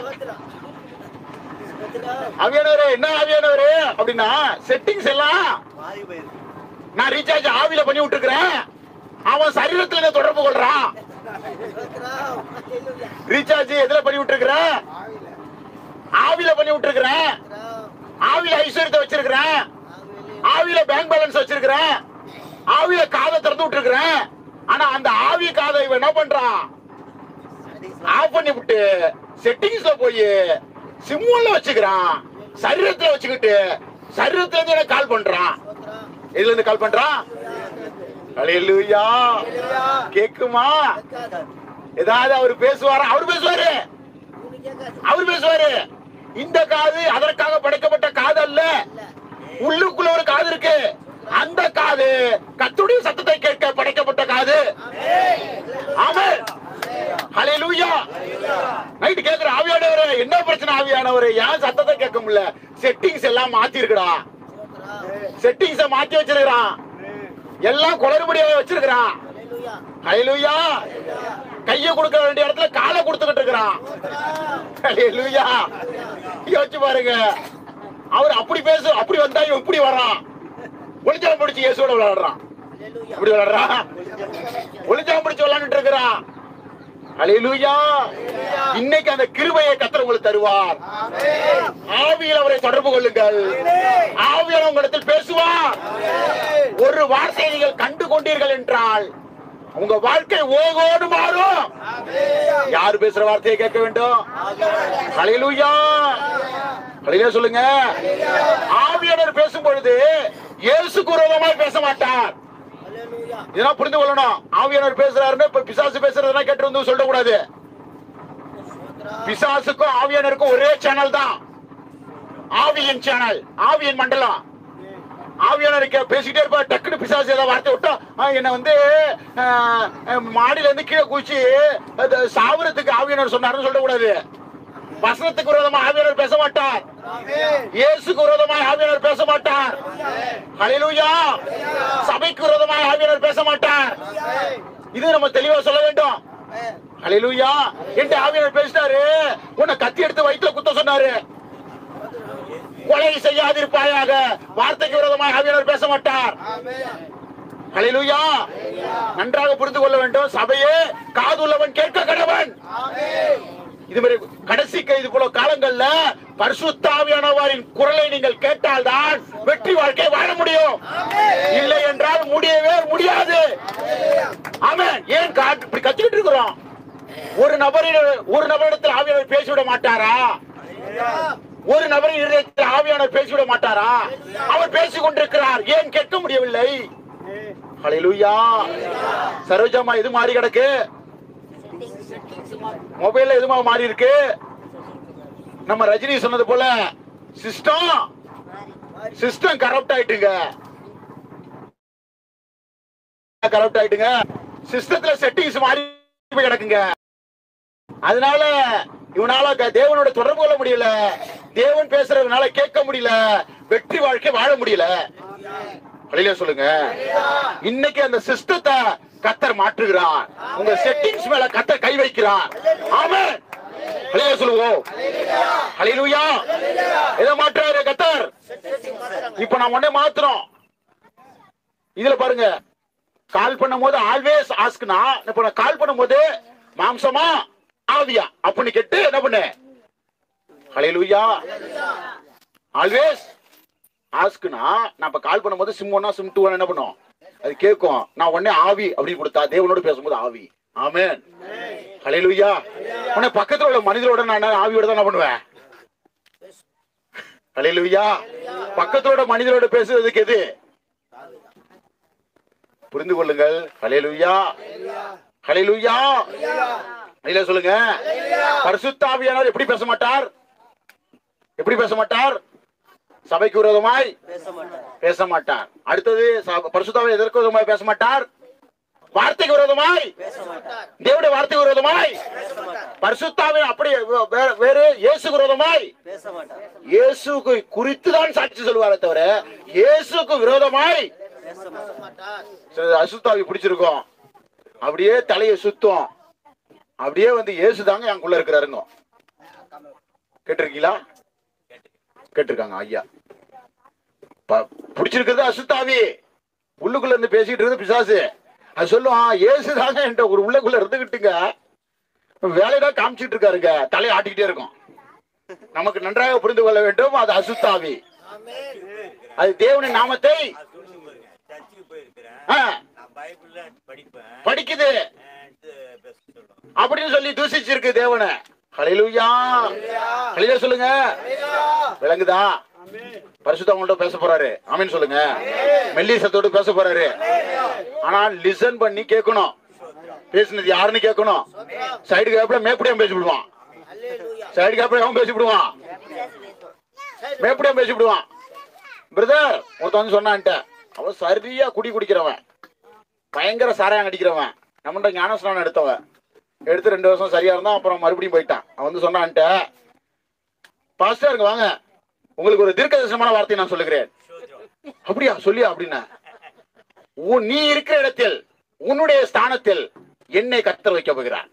ஆவியானவரே என்ன ஆவியானவரே அப்படின்னா செட்டிங்ஸ் எல்லாம் மாறி போயிருக்கு நான் ரீசார்ஜ் ஆவியில பண்ணி விட்டுருக்கிறேன் அவன் சரீரத்துல என்ன தொடர்பு கொள்றான் ரீசார்ஜ் எதுல பண்ணி விட்டுருக்கிறேன் ஆவியில பண்ணி விட்டுருக்கிறேன் ஆவியில ஐஸ்வர்யத்தை வச்சிருக்கிறேன் ஆவியில பேங்க் பேலன்ஸ் வச்சிருக்கிறேன் ஆவியில காதை திறந்து விட்டுருக்கிறேன் ஆனா அந்த ஆவி காதை இவன் என்ன பண்றான் ஆஃப் பண்ணி விட்டு செட்டிங்ஸ்ல போய் சிம்முல வச்சுக்கிறான் சரீரத்துல வச்சுக்கிட்டு சரீரத்துல இருந்து எனக்கு கால் பண்றான் எதுல இருந்து கால் பண்றான் அல்லேலூயா கேக்குமா ஏதாவது அவர் பேசுவாரா அவர் பேசுவாரு அவர் பேசுவாரு இந்த காது அதற்காக படைக்கப்பட்ட காது அல்ல உள்ளுக்குள்ள ஒரு காது இருக்கு அந்த காது கத்துடைய சத்தத்தை கேட்க படைக்கப்பட்ட காது ஆமென் ஹalleluya நைட் கேக்குற ஆவியானவரே என்ன பிரச்சனை ஆவியானவரே ஏன் சத்தத்தை கேட்க முடியல செட்டிங்ஸ் எல்லாம் மாத்தி இருக்குடா செட்டிங்ஸ மாத்தி வச்சிருக்கான் எல்லாம் குளறுபடியாக வச்சிருக்கிறான் ஹalleluya கைய கொடுக்க வேண்டிய இடத்துல காலை கொடுத்துக்கிட்டு இருக்கிறான் ஹalleluya யோசிச்சு பாருங்க அவர் அப்படி பேசு அப்படி வந்தா இவன் இப்படி வரான் ஒளிஞ்சாம் பிடிச்சு இயேசுவோட விளையாடுறான் இப்படி விளையாடுறான் ஒளிஞ்சாம் பிடிச்சு விளையாண்டுட்டு இருக்கிறான் ஹalleluya இன்னைக்கு அந்த கிருபையை கத்தர் உங்களுக்கு தருவார் ஆவியில் அவரை தொடர்பு கொள்ளுங்கள் ஆவியில் உங்களிடத்தில் பேசுவார் ஒரு வார்த்தையை நீங்கள் கண்டு கொண்டீர்கள் என்றால் உங்க வாழ்க்கை ஓகோடு மாறும் யார் பேசுற வார்த்தையை கேட்க வேண்டும் ஹalleluya ஹalleluya சொல்லுங்க ஆவியானவர் பேசும் பொழுது இயேசுக்கு விரோதமாய் பேச மாட்டார் இதெல்லாம் புரிந்து கொள்ளணும் ஆவியானவர் பேசுறாருன்னு இப்ப பிசாசு பேசுறதுனா கேட்டு வந்து சொல்ல கூடாது பிசாசுக்கும் ஆவியானருக்கும் ஒரே சேனல் தான் ஆவியின் சேனல் ஆவியின் மண்டலம் ஆவியானவர் கே- பேசிக்கிட்டே இருப்பா டக்குனு பிசாசு ஏதாவது வார்த்தை விட்டா "ஆ, என்னை வந்து ஆ, ஆ, மாடியில இருந்து கீழே குதிச்சு அது சாவரத்துக்கு ஆவியானவர் சொன்னாருன்னு சொல்லக்கூடாது வசனத்துக்கு விரோதமா ஆவியானவர் பேச மாட்டார் இயேசுக்கு விரோதமாய் ஆவியானவர் பேச மாட்டார் ஹalleluya சபைக்கு விரோதமாய் ஆவியானவர் பேச மாட்டார் இது நம்ம தெளிவா சொல்ல வேண்டும் ஹalleluya என்கிட்ட ஆவியானவர் பேசிட்டாரு உன்னை கத்தி எடுத்து வயித்துல குத்த சொன்னாரு கொலை செய்யாதிருப்பாயாக வார்த்தைக்கு விரோதமாய் ஆவியானவர் பேச மாட்டார் ஹalleluya நன்றாக புரிந்து கொள்ள வேண்டும் சபையே காதுள்ளவன் கேட்க கடவன் இது மாதிரி கடைசி இது போல காலங்கள்ல பரிசுத்தாவியானவரின் குரலை நீங்கள் கேட்டால்தான் வெற்றி வாழ்க்கை வாழ முடியும் இல்லை என்றால் முடியவே முடியாது ஆமென் ஏன் காட்டு இப்படி கத்திக்கிட்டு இருக்கிறோம் ஒரு நபரின் ஒரு நபரிடத்தில் ஆவியானவர் பேசிவிட மாட்டாரா ஒரு நபரின் இருதயத்தில் ஆவியானவர் பேசிவிட மாட்டாரா அவர் பேசிக் கொண்டிருக்கிறார் ஏன் கேட்க முடியவில்லை ஹalleluya சரோஜாமா எது மாறி கிடக்கு மொபைல்ல எதுமா மாறி இருக்கு நம்ம ரஜினி சொன்னது போல சிஸ்டம் சிஸ்டம் கரப்ட் ஆயிட்டுங்க கரப்ட் ஆயிட்டுங்க சிஸ்டத்துல செட்டிங்ஸ் மாறி போய் கிடக்குங்க அதனால இவனால க- தேவனோட தொடர்பு கொள்ள முடியல தேவன் பேசுறதுனால கேட்க முடியல வெற்றி வாழ்க்கை வாழ முடியல வெளியில சொல்லுங்க இன்னைக்கு அந்த சிஸ்டத்தை கத்தர் மாற்றுகிறார் உங்க செட்டிங்ஸ் மேல கத்தர் கை வைக்கிறார் ஆமென் வெளியில சொல்லுவோம் ஹalleluya எதை மாற்றாரு கத்தர் இப்ப நான் உடனே மாத்துறோம் இதுல பாருங்க கால் பண்ணும்போது ஆல்வேஸ் ஆஸ்க்னா இப்ப நான் கால் பண்ணும்போது மாம்சமா ஆவியா அப்படின்னு கேட்டு என்ன பண்ணு ஹalleluya ஆல்வேஸ் ஆஸ்க்னா நான் இப்ப கால் பண்ணும்போது சிம் ஒன்னா சிம் டூ என்ன பண்ணும் அது கேட்கும் நான் உடனே ஆவி அப்படி கொடுத்தா தேவனோட பேசும்போது ஆவி ஆமென் ஹalleluya உடனே பக்கத்துல உள்ள மனிதரோட நான் என்ன ஆவியோட தான் என்ன பண்ணுவேன் ஹalleluya பக்கத்தோட மனிதரோட பேசுறதுக்கு எது புரிந்து கொள்ளுங்கள் ஹalleluya ஹalleluya இல்ல சொல்லுங்க பரிசுத்தாவியானவர் எப்படி பேச மாட்டார் எப்படி பேச மாட்டார் சபைக்கு விரோதமாய் பேச மாட்டார் பேச மாட்டார் அடுத்தது ச- பரிசுத்தாவி எதற்கு விரோதமாய் பேச மாட்டார் வார்த்தைக்கு விரோதமாய் பேச மாட்டார் தேவனுடைய வார்த்தைக்கு விரோதமாய் பேச மாட்டார் பரிசுத்தாவின் அப்படி வே- வே- வேறு இயேசுக்கு விரோதமாய் பேச மாட்டார் இயேசுக்கு குறித்து தான் சாட்சி சொல்லுவாரே தவிர இயேசுக்கு விரோதமாய் பேச மாட்டார் சில அசுத்தாவி பிடிச்சிருக்கோம் அப்படியே தலையை சுத்தும் அப்படியே வந்து இயேசு தாங்க எனக்குள்ள இருக்கிறாருங்க கேட்டிருக்கீங்களா கேட்டிருக்காங்க ஐயா ப- பிடிச்சிருக்கிறது அசுத்தாவி உள்ளுக்குள்ள இருந்து பேசிட்டு இருந்து பிசாசு அது சொல்லும் இயேசு தாங்க என்கிட்ட ஒரு உள்ளுக்குள்ள இருந்துகிட்டுங்க வேலைதான் காமிச்சிட்டு இருக்காருங்க தலையை ஆட்டிக்கிட்டே இருக்கும் நமக்கு நன்றாக புரிந்து கொள்ள வேண்டும் அது அசுத்தாவி அது தேவனின் நாமத்தை சர்ச்சுக்கு போயிருக்கிறேன் ஆ, நான் பைபிள்ல படிப்பேன் படிக்குது அஹ் இது பேச சொல்லுவோம் அப்படின்னு சொல்லி தூசிச்சிருக்கு தேவனை ஹalleluya ஹalleluya சொல்லுங்க விளங்குதா பரிசுத்த உங்கள்ட்ட பேச போறாரு ஆமீன் சொல்லுங்க மெல்லிசத்தோடு பேச போறாரு ஆனா லிசன் பண்ணி கேட்கணும் பேசுனது யாருன்னு கேட்கணும் சைடு கேப்ல மேப்படியா பேசி விடுவான் சைடு கேப்ல அவன் பேசி விடுவான் மேப்படியா பேசி விடுவான் பிரதர் ஒருத்தன் வந்து சொன்னான்ட்ட அவன் சரியா குடி குடிக்கிறவன் பயங்கர சாராயம் அடிக்கிறவன் நம்மகிட்ட ஞானஸ்நானம் எடுத்தவன் எடுத்து ரெண்டு வருஷம் சரியா இருந்தான் அப்புறம் மறுபடியும் போயிட்டான் அவன் வந்து சொன்னான்ட்ட பாஸ்டர் வாங்க உங்களுக்கு ஒரு தீர்க்கதரிசனமான வார்த்தை நான் சொல்லுகிறேன் அப்படியா சொல்லியா அப்படின்னா உன் நீ இருக்கிற இடத்தில் உன்னுடைய ஸ்தானத்தில் என்னை கத்தர் வைக்க போகிறார்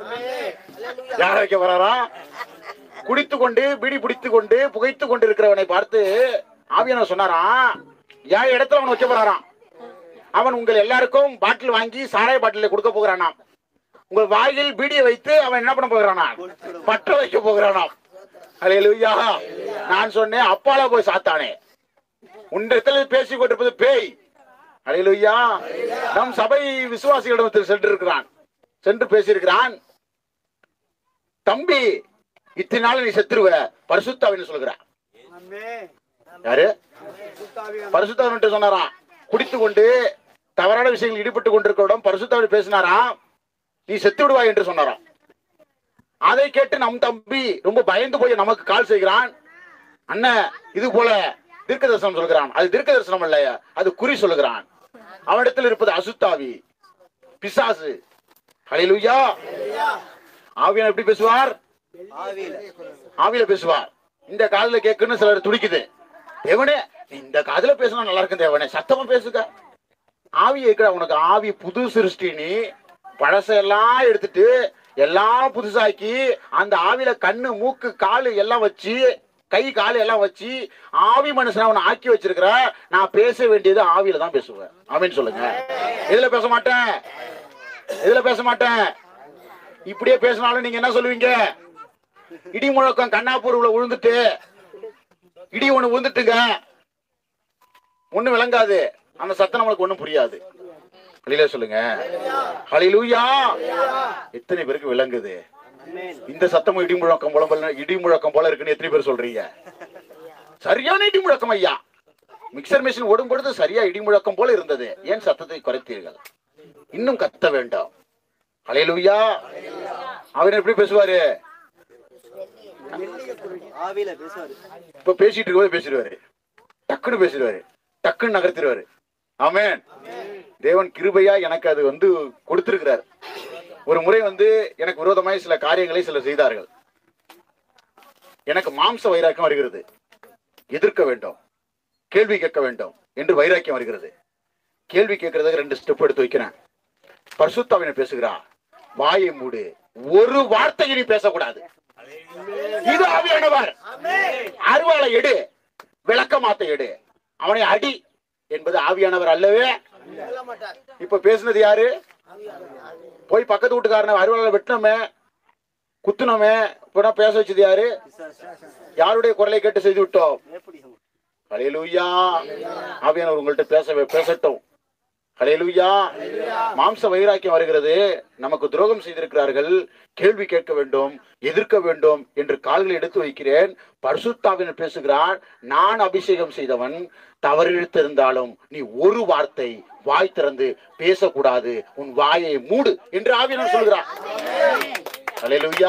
யார் வைக்க போறாரா குடித்து கொண்டு பிடி பிடித்து கொண்டு புகைத்து கொண்டு இருக்கிறவனை பார்த்து ஆவியான சொன்னாராம் என் இடத்துல அவன் வைக்க போறாராம் அவன் உங்கள் எல்லாருக்கும் பாட்டில் வாங்கி சாராய பாட்டில கொடுக்க போகிறானாம் உங்கள் வாயில் பீடியை வைத்து அவன் என்ன பண்ண போகிறானா பற்ற வைக்க போகிறானாம் அல்லேலூயா நான் சொன்னேன் அப்பால போய் சாத்தானே உன்னிடத்தில் பேசிக் கொண்டிருப்பது பேய் அல்லேலூயா நம் சபை விசுவாசிகளிடத்தில் சென்று இருக்கிறான் சென்று பேசியிருக்கிறான் தம்பி இத்தனை நாள் நீ செத்துருவ பரிசுத்தாவின்னு சொல்கிறான் யாரு பரிசுத்தாவின் சொன்னாராம் குடித்து கொண்டு தவறான விஷயங்கள் ஈடுபட்டு கொண்டிருக்கிறோம் பரிசுத்தாவின் பேசினாராம் நீ செத்து விடுவாய் என்று சொன்னாராம் அதை கேட்டு நம் தம்பி ரொம்ப பயந்து போய் நமக்கு கால் செய்கிறான் அண்ணன் இது போல தீர்க்க தரிசனம் சொல்கிறான் அது தீர்க்க தரிசனம் இல்லையா அது குறி சொல்லுகிறான் அவனிடத்தில் இருப்பது அசுத்தாவி பிசாசு ஹalleluya ஆவியான் எப்படி பேசுவார் ஆவியில ஆவியில பேசுவார் இந்த காதுல கேட்கணும்னு சிலர் துடிக்குது தேவனே இந்த காதுல பேசினா நல்லா இருக்கும் தேவனே சத்தமா பேசுக ஆவி இருக்கிற உனக்கு ஆவி புது சிருஷ்டி நீ பழசெல்லாம் எடுத்துட்டு எல்லாம் புதுசாக்கி அந்த ஆவியில கண்ணு மூக்கு காலு எல்லாம் வச்சு கை காலு எல்லாம் வச்சு ஆவி மனுஷனை அவனை ஆக்கி வச்சிருக்கிற நான் பேச வேண்டியது ஆவியில தான் பேசுவேன் ஆவின்னு சொல்லுங்க இதுல பேச மாட்டேன் இதுல பேச மாட்டேன் இப்படியே பேசினாலும் நீங்க என்ன சொல்லுவீங்க இடி முழக்கம் கண்ணாப்பூர்ல விழுந்துட்டு இடி ஒண்ணு விழுந்துட்டுங்க ஒண்ணு விளங்காது அந்த சத்தம் நம்மளுக்கு ஒண்ணும் புரியாது வெளியில சொல்லுங்க ஹalleluya எத்தனை பேருக்கு விளங்குது ஆமென் இந்த சத்தமும் இடி முழக்கம் போல போல இடி முழக்கம் போல இருக்குன்னு எத்தனை பேர் சொல்றீங்க சரியான இடி முழக்கம் ஐயா மிக்சர் மிஷின் ஓடும் பொழுது சரியா இடி முழக்கம் போல இருந்தது ஏன் சத்தத்தை குறைத்தீர்கள் இன்னும் கத்த வேண்டாம் ஹalleluya அவர் எப்படி பேசுவாரு ஆவியில பேசுவாரு இப்ப பேசிட்டு இருக்கும்போது பேசிடுவாரு டக்குன்னு பேசிடுவாரு டக்குன்னு நகர்த்திடுவாரு ஆமென் தேவன் கிருபையா எனக்கு அது வந்து கொடுத்திருக்கிறார் ஒரு முறை வந்து எனக்கு விரோதமாய் சில காரியங்களை சிலர் செய்தார்கள் எனக்கு மாம்ச வைராக்கியம் வருகிறது எதிர்க்க வேண்டும் கேள்வி கேட்க வேண்டும் என்று வைராக்கியம் வருகிறது கேள்வி கேட்கறதுக்கு ரெண்டு ஸ்டெப் எடுத்து வைக்கிறேன் பரிசுத்தாவினை பேசுகிறா வாயை மூடு ஒரு வார்த்தையை நீ பேசக்கூடாது இது ஆவியானவர் அருவாளை எடு விளக்கமாத்த எடு அவனை அடி என்பது ஆவியானவர் அல்லவே இப்ப பேசுனது யாரு போய் பக்கத்து வீட்டுக்காரனை அருவாளை வெட்டினோமே குத்துனோமே இப்ப பேச வச்சது யாரு யாருடைய குரலை கேட்டு செய்து விட்டோம் எப்படி சொல்றது? ஹalleluya ஆவியானவர் உங்கள்ட்ட பேச பேசட்டும் ஹalleluya மாம்ச வைராக்கியம் வருகிறது நமக்கு துரோகம் செய்திருக்கிறார்கள் கேள்வி கேட்க வேண்டும் எதிர்க்க வேண்டும் என்று கால்களை எடுத்து வைக்கிறேன் பரிசுத்தாவினர் பேசுகிறார் நான் அபிஷேகம் செய்தவன் தவறிழுத்திருந்தாலும் நீ ஒரு வார்த்தை வாய் திறந்து பேசக்கூடாது உன் வாயை மூடு என்று ஆவியானவர் சொல்கிறார் ஹalleluya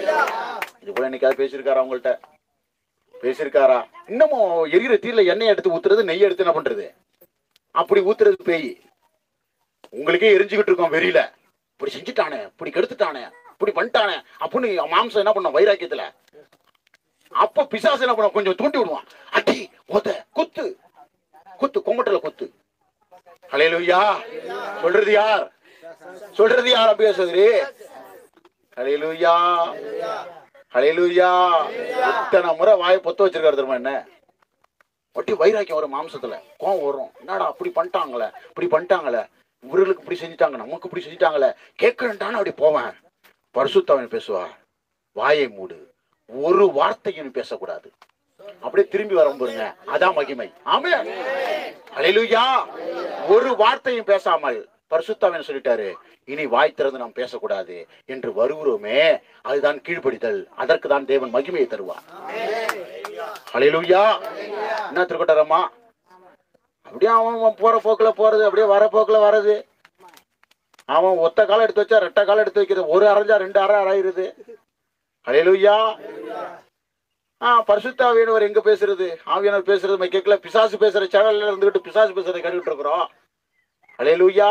இது கூட என்னைக்காவது பேசியிருக்காரா உங்கள்ட்ட பேசியிருக்காரா இன்னமும் எரிகிற தீர்ல எண்ணெய் எடுத்து ஊத்துறது நெய் எடுத்து என்ன பண்றது அப்படி ஊத்துறது பேய் உங்களுக்கே எரிஞ்சுக்கிட்டு இருக்கோம் வெறியில இப்படி செஞ்சுட்டானே இப்படி கெடுத்துட்டானே இப்படி பண்ணிட்டானே அப்படின்னு மாம்சம் என்ன பண்ணும் வைராக்கியத்துல அப்ப பிசாசு என்ன பண்ணும் கொஞ்சம் தூண்டி விடுவான் அடி மொத குத்து குத்து கொம்பட்டல குத்து ஹalleluya சொல்றது யார் சொல்றது யார் அப்படியே சோதரி ஹalleluya ஹalleluya எத்தனை முறை வாயை பொத்த வச்சிருக்காரு தெரியுமா என்ன ஒட்டி வைராக்கியம் வரும் மாம்சத்துல கோவம் வரும் என்னடா அப்படி பண்ணிட்டாங்களே இப்படி பண்ணிட்டாங்களே இவர்களுக்கு இப்படி செஞ்சுட்டாங்க நமக்கு இப்படி செஞ்சுட்டாங்களே கேட்கணுன்டான்னு அப்படி போவேன் பரிசுத்தவன் பேசுவா வாயை மூடு ஒரு வார்த்தையும் நீ பேசக்கூடாது அப்படியே திரும்பி வரும் பாருங்க அதான் மகிமை ஆமே அலையிலுயா ஒரு வார்த்தையும் பேசாமல் பரிசுத்தாவன் சொல்லிட்டாரு இனி வாய் திறந்து நாம் பேசக்கூடாது என்று வருகிறோமே அதுதான் கீழ்ப்படிதல் அதற்கு தான் தேவன் மகிமையை தருவார் அலையிலுயா என்ன திருக்கோட்டரம்மா அப்படியே அவன் அவன் போற போக்குல போறது அப்படியே வர போக்குல வர்றது அவன் ஒத்த காலம் எடுத்து வச்சா ரெட்டை காலம் எடுத்து வைக்கிறது ஒரு அரைஞ்சா ரெண்டு அரை அரையிறது அலையிலுயா ஆ பரிசுத்தாவியனவர் எங்க பேசுறது ஆவியானவர் பேசுறது நம்ம கேட்கல பிசாசு பேசுற சேனல்ல இருந்துகிட்டு பிசாசு பேசுறதை கேட்டுட்டு இருக்கிறோம் அலையிலுயா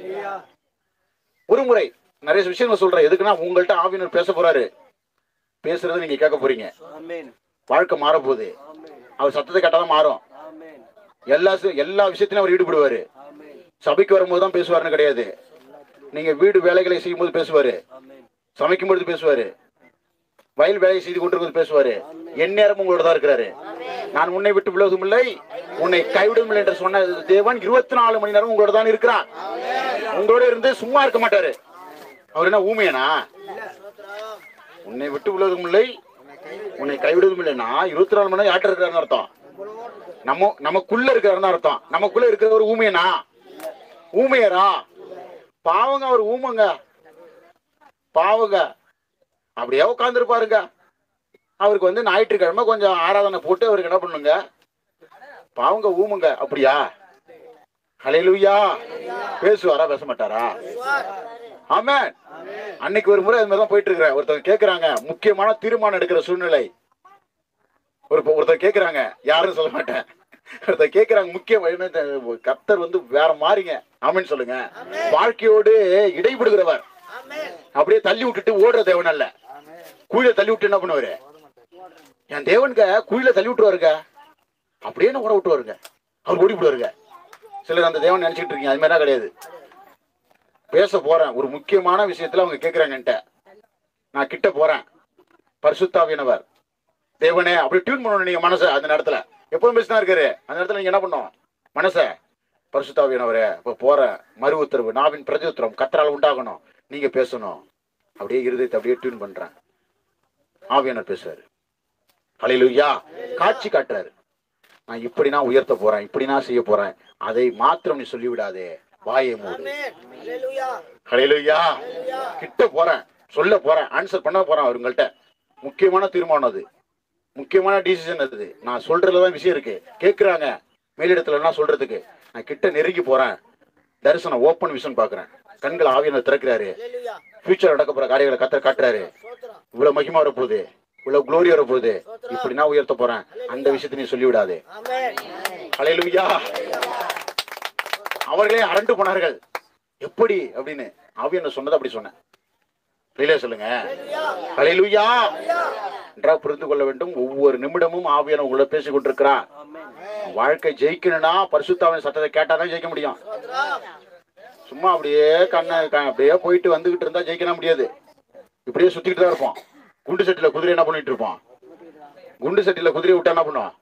ஒரு முறை நிறைய விஷயங்கள் சொல்றேன் எதுக்குன்னா உங்கள்ட்ட ஆவியானவர் பேச போறாரு பேசுறது நீங்க கேட்க போறீங்க ஆமென் வாழ்க்கை மாற போகுது ஆமென் அவர் சத்தத்தை கேட்டாதான் மாறும் ஆமென் எல்லா சி- எல்லா விஷயத்திலும் அவர் ஈடுபடுவாரு ஆமென் சபைக்கு வரும்போது தான் பேசுவாருன்னு கிடையாது நீங்க வீடு வேலைகளை செய்யும்போது பேசுவாரு ஆமென் சமைக்கும் பொழுது பேசுவாரு வயல் வேலை செய்து கொண்டிருக்கும் பேசுவாரு எந்நேரமும் உங்களோட தான் இருக்கிறாரு நான் உன்னை விட்டு விலகுதும் இல்லை உன்னை கைவிடும் இல்லை என்று சொன்ன தேவன் இருபத்தி நாலு மணி நேரம் உங்களோட தான் இருக்கிறார் உங்களோட இருந்து சும்மா இருக்க மாட்டாரு அவர் என்ன ஊமையனா உன்னை விட்டு விலகுதும் இல்லை உன்னை கைவிடுவதும் இல்லைன்னா இருபத்தி நாலு மணி நேரம் யார்கிட்ட இருக்கிறாருன்னு அர்த்தம் நம்ம நமக்குள்ள இருக்கிறாருன்னு அர்த்தம் நமக்குள்ள இருக்கிறவர் ஊமையனா ஊமையரா பாவங்க அவர் ஊமங்க பாவங்க அப்படியே உட்காந்துருப்பாருங்க அவருக்கு வந்து ஞாயிற்றுக்கிழமை கொஞ்சம் ஆராதனை போட்டு அவருக்கு என்ன பண்ணுங்க பாவங்க ஊமுங்க அப்படியா ஹalleluya பேசுவாரா பேச மாட்டாரா ஆமென் அன்னைக்கு ஒரு முறை அது மாதிரி தான் போயிட்டு இருக்கிறேன் ஒருத்தவங்க கேக்குறாங்க முக்கியமான தீர்மானம் எடுக்கிற சூழ்நிலை ஒரு ஒருத்தர் கேக்குறாங்க யாரும் சொல்ல மாட்டேன் ஒருத்தர் கேக்குறாங்க முக்கியம் என்ன கர்த்தர் வந்து வேற மாறிங்க ஆமென் சொல்லுங்க வாழ்க்கையோடு இடைபடுகிறவர் அப்படியே தள்ளி விட்டுட்டு ஓடுற தேவன் அல்ல குழியில தள்ளி விட்டு என்ன பண்ணுவாரு என் தேவனுங்க குழியில தள்ளி விட்டுருவாருங்க அப்படியே என்ன ஓட விட்டுவாருங்க அவர் ஓடி விடுவாருங்க சிலர் அந்த தேவன் நினைச்சிட்டு இருக்கீங்க அது மாதிரிலாம் கிடையாது பேச போறேன் ஒரு முக்கியமான விஷயத்துல அவங்க கேக்குறாங்க என்கிட்ட நான் கிட்ட போறேன் பரிசுத்தாவியனவர் தேவனே அப்படி டியூன் பண்ணணும் நீங்க மனசை அந்த நேரத்துல எப்பவும் பேசினா இருக்காரு அந்த நேரத்துல நீங்க என்ன பண்ணணும் மனசை பரிசுத்தாவியனவரே இப்ப போறேன் மறு உத்தரவு நாவின் பிரதி உத்தரவு கத்தரால் உண்டாகணும் நீங்க பேசணும் அப்படியே இருதயத்தை அப்படியே டியூன் பண்றேன் ஆவியானவர் பேசுறாரு ஹalleluya காட்சி காட்டுறாரு நான் இப்படி நான் உயர்த்த போறேன் இப்படி நான் செய்ய போறேன் அதை மாத்திரம் நீ சொல்லிவிடாதே வாயை மூடு ஹalleluya கிட்ட போறேன் சொல்ல போறேன் ஆன்சர் பண்ண போறேன் அவங்கள்ட்ட முக்கியமான தீர்மானம் அது முக்கியமான டிசிஷன் அது நான் சொல்றதுல தான் விஷயம் இருக்கு கேக்குறாங்க மேலிடத்துல எல்லாம் சொல்றதுக்கு நான் கிட்ட நெருங்கி போறேன் தரிசனம் ஓப்பன் விஷன் பாக்குறேன் கண்கள் ஆவியனர் திறக்கிறாரு ஃபியூச்சர் நடக்க போற காரியங்களை கத்த காட்டுறாரு இவ்வளவு மகிமா வரப்போகுது இவ்வளவு குளோரி வரப்போகுது இப்படி நான் உயர்த்த போறேன் அந்த விஷயத்தை நீ சொல்லி விடாதே ஹalleluya அவர்களே அரண்டு போனார்கள் எப்படி அப்படின்னு ஆவியனர் சொன்னது அப்படி சொன்னேன் வெளியில சொல்லுங்க ஹalleluya நன்றாக புரிந்து கொள்ள வேண்டும் ஒவ்வொரு நிமிடமும் ஆவியான உங்களோட பேசிக் கொண்டிருக்கிறார் ஆமென் வாழ்க்கை ஜெயிக்கணும்னா பரிசுத்தாவின் சத்தத்தை கேட்டாதான் ஜெயிக்க முடியும் சும்மா அப்படியே கண்ணை க- அப்படியே போயிட்டு வந்துகிட்டு இருந்தா ஜெயிக்கலாம் முடியாது இப்படியே சுத்திக்கிட்டு தான் இருப்போம் குண்டு சட்டில குதிரை என்ன பண்ணிட்டு இருப்போம் குண்டு சட்டில குதிரை விட்டா என்ன பண்ணுவோம்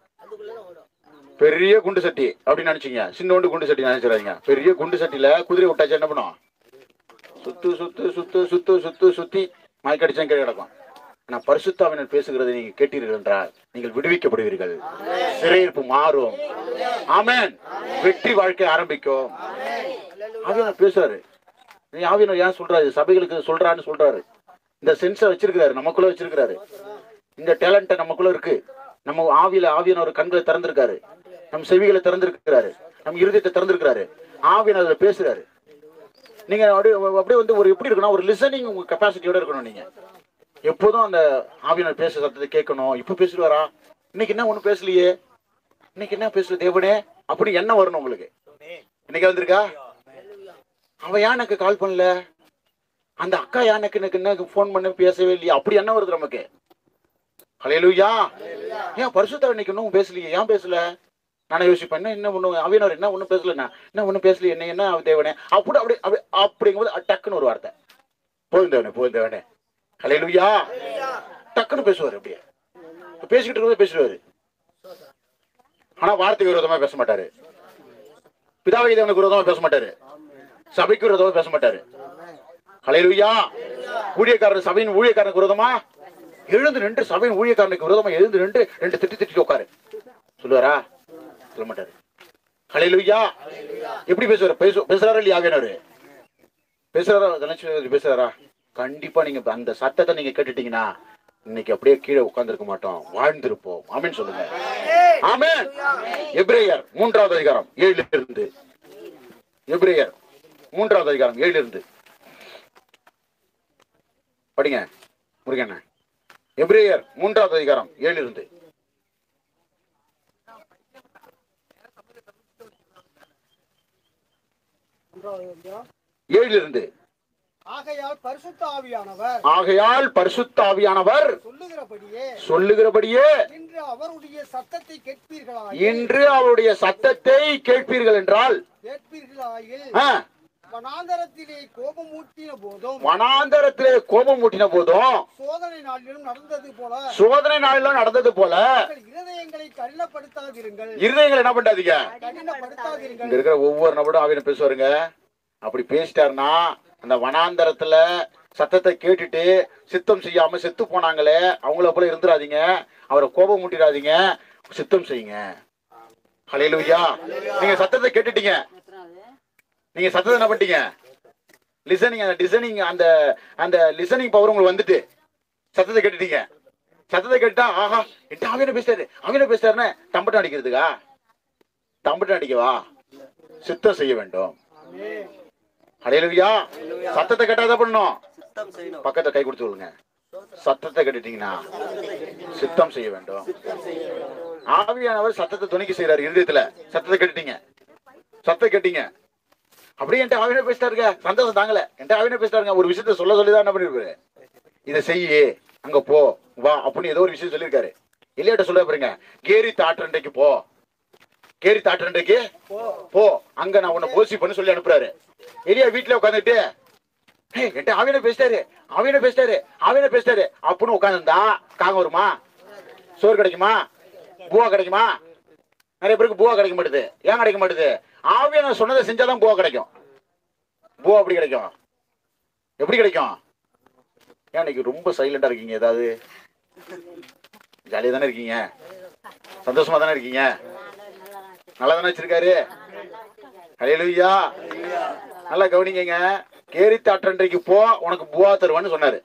பெரிய குண்டு சட்டி அப்படின்னு நினைச்சீங்க சின்னோண்டு குண்டு சட்டி நினைச்சிடாதீங்க பெரிய குண்டு சட்டில குதிரை விட்டாச்சு என்ன பண்ணுவோம் சுத்து சுத்து சுத்து சுத்து சுத்து சுத்தி மயக்கடிச்சா கீழே கிடக்கும் ஆனா பரிசுத்தாவினர் பேசுகிறதை நீங்க கேட்டீர்கள் என்றால் நீங்கள் விடுவிக்கப்படுவீர்கள் சிறையிருப்பு மாறும் ஆமென் வெற்றி வாழ்க்கை ஆரம்பிக்கும் ஆவியானவர் பேசுறாரு நீ ஆவியானவர் ஏன் சொல்றாரு சபைகளுக்கு சொல்றான்னு சொல்றாரு இந்த சென்ஸை வச்சிருக்கிறாரு நமக்குள்ள வச்சிருக்கிறாரு இந்த டேலண்ட்டை நமக்குள்ள இருக்கு நம்ம ஆவியில ஆவியானவர் கண்களை திறந்திருக்காரு நம் செவிகளை திறந்திருக்கிறாரு நம் இருதயத்தை திறந்திருக்கிறாரு ஆவியானவர் பேசுறாரு நீங்க அப்படியே அப்படியே வந்து ஒரு எப்படி இருக்கணும் ஒரு லிசனிங் உங்க கெப்பாசிட்டியோட இருக்கணும் நீங்க எப்போதும் அந்த ஆவியானவர் பேச சத்தத்தை கேட்கணும் இப்ப பேசுவாரா இன்னைக்கு என்ன ஒண்ணும் பேசலையே இன்னைக்கு என்ன பேசல தேவனே அப்படி என்ன வரணும் உங்களுக்கு இன்னைக்கு வந்திருக்கா அவன் ஏன் எனக்கு கால் பண்ணல அந்த அக்கா ஏன் எனக்கு எனக்கு என்ன ஃபோன் பண்ண பேசவே இல்லையா அப்படி என்ன வருது நமக்கு ஹalleluya ஏன் பரிசுத்த இன்னைக்கு இன்னும் பேசலையே ஏன் பேசல நான் யோசிப்பேன் என்ன என்ன ஒண்ணு அவியனர் என்ன ஒண்ணும் பேசல நான் என்ன ஒண்ணும் பேசல என்ன என்ன தேவனே அப்படி அப்படி அப்படி அப்படிங்கும்போது டக்குன்னு ஒரு வார்த்தை போதும் தேவனே போதும் தேவனே ஹalleluya டக்குன்னு பேசுவார் அப்படியே பேசிக்கிட்டு இருக்கும்போது பேசுவாரு ஆனா வார்த்தைக்கு விரோதமா பேச மாட்டாரு பிதாவை தேவனுக்கு விரோதமா பேச மாட்டாரு சபைக்கு விரோதமா பேச மாட்டாரு ஹalleluya ஊழியக்காரர் சபையின் ஊழியக்காரனுக்கு விரோதமா எழுந்து நின்று சபையின் ஊழியக்காரனுக்கு விரோதமா எழுந்து நின்று ரெண்டு திட்டி திட்டி உட்காரு சொல்லுவாரா சொல்ல மாட்டாரு ஹalleluya எப்படி பேசுவாரு பேசு பேசுறாரா இல்லையா ஆவியானவரு பேசுறாரா தனச்சு பேசுறாரா கண்டிப்பா நீங்க அந்த சத்தத்தை நீங்க கேட்டுட்டீங்கன்னா இன்னைக்கு அப்படியே கீழே உட்கார்ந்திருக்க மாட்டோம் வாழ்ந்திருப்போம் ஆமென் சொல்லுங்க ஆமென் எபிரேயர் மூன்றாவது அதிகாரம் ஏழுல இருந்து எபிரேயர் மூன்றாவது அதிகாரம் ஏழுல இருந்து படிங்க முருகண்ண எபிரேயர் மூன்றாவது அதிகாரம் ஏழுல இருந்து ஏழுல இருந்து ஆகையால் பரிசுத்த ஆவியானவர் ஆகையால் பரிசுத்தாவியானவர் சொல்லுகிறபடியே சொல்லுகிறபடியே இன்று அவருடைய சத்தத்தை கேட்பீர்களாய் இன்று அவருடைய சத்தத்தை கேட்பீர்கள் என்றால் கேட்பீர்களாயில் ஆ, வனாந்தரத்திலே கோபமூட்டின போதும் வனாந்தரத்திலே கோபம் மூட்டின போதும் சோதனை நாளிலும் நடந்தது போல சோதனை நாளிலும் நடந்தது போல உங்கள் இருதயங்களை கடினப்படுத்தாதிருங்கள் இருதயங்கள் என்ன பண்ணாதீங்க இங்க கடினப்படுத்தாதிருங்கள் இருக்கிற ஒவ்வொரு நபரும் ஆவியான பேசுவாருங்க அப்படி பேசிட்டாருன்னா அந்த வனாந்தரத்துல சத்தத்தை கேட்டுட்டு சித்தம் செய்யாம செத்து போனாங்களே அவங்கள போல இருந்துடாதீங்க அவரை கோபம் மூட்டிடாதீங்க சித்தம் செய்யுங்க ஹalleluya நீங்க சத்தத்தை கேட்டுட்டீங்க நீங்க சத்தத்தை என்ன பண்ணிட்டீங்க லிசனிங் அந்த டிசனிங் அந்த அந்த லிசனிங் பவர் உங்களுக்கு வந்துட்டு சத்தத்தை கேட்டுட்டீங்க சத்தத்தை கேட்டா ஆஹா என்கிட்ட அவன பேசிட்டாரு அவன பேசிட்டாருன்னு தம்பட்டம் அடிக்கிறதுக்கா தம்பட்டம் அடிக்கவா சித்தம் செய்ய வேண்டும் அடையலுவியா சத்தத்தை கேட்டா என்ன பண்ணணும் சுத்தம் செய்யணும் பக்கத்தை கை கொடுத்து விடுங்க சத்தத்தை கேட்டுட்டீங்கன்னா சித்தம் செய்ய வேண்டும் ஆவியானவர் சத்தத்தை துணிக்க செய்யறாரு இருதயத்துல சத்தத்தை கேட்டுட்டீங்க சத்தத்தை கேட்டீங்க அப்படியே என்கிட்ட ஆவியனை பேசிட்டாருங்க சந்தோஷம் தாங்கல என்கிட்ட ஆவியனை பேசிட்டாருங்க ஒரு விஷயத்த சொல்ல சொல்லி தான் என்ன பண்ணிருப்பாரு இதை செய்யு அங்க போ வா அப்படின்னு ஏதோ ஒரு விஷயம் சொல்லியிருக்காரு இல்லையாட்ட சொல்ல பாருங்க கேரி தாற்றண்டைக்கு போ கேரி தாற்றண்டைக்கு போ அங்க நான் உன்னை போசி பண்ண சொல்லி அனுப்புறாரு எலியா வீட்டுல உட்காந்துட்டு "ஏய், என்கிட்ட ஆவியனை பேசிட்டாரு ஆவியனை பேசிட்டாரு ஆவியனை பேசிட்டாரு அப்படின்னு உட்காந்துருந்தா காங்க வருமா சோறு கிடைக்குமா பூவா கிடைக்குமா நிறைய பேருக்கு பூவா கிடைக்க மாட்டுது ஏன் கிடைக்க மாட்டுது ஆவியான சொன்னதை செஞ்சாதான் பூவா கிடைக்கும் பூவா எப்படி கிடைக்கும் எப்படி கிடைக்கும் ஏன் இன்னைக்கு ரொம்ப சைலண்டா இருக்கீங்க ஏதாவது ஜாலியா தானே இருக்கீங்க சந்தோஷமா தானே இருக்கீங்க நல்லா தானே வச்சிருக்காரு ஹalleluya நல்லா கவனிங்க கேரி தாற்றன்றைக்கு போ உனக்கு பூவா தருவான்னு சொன்னாரு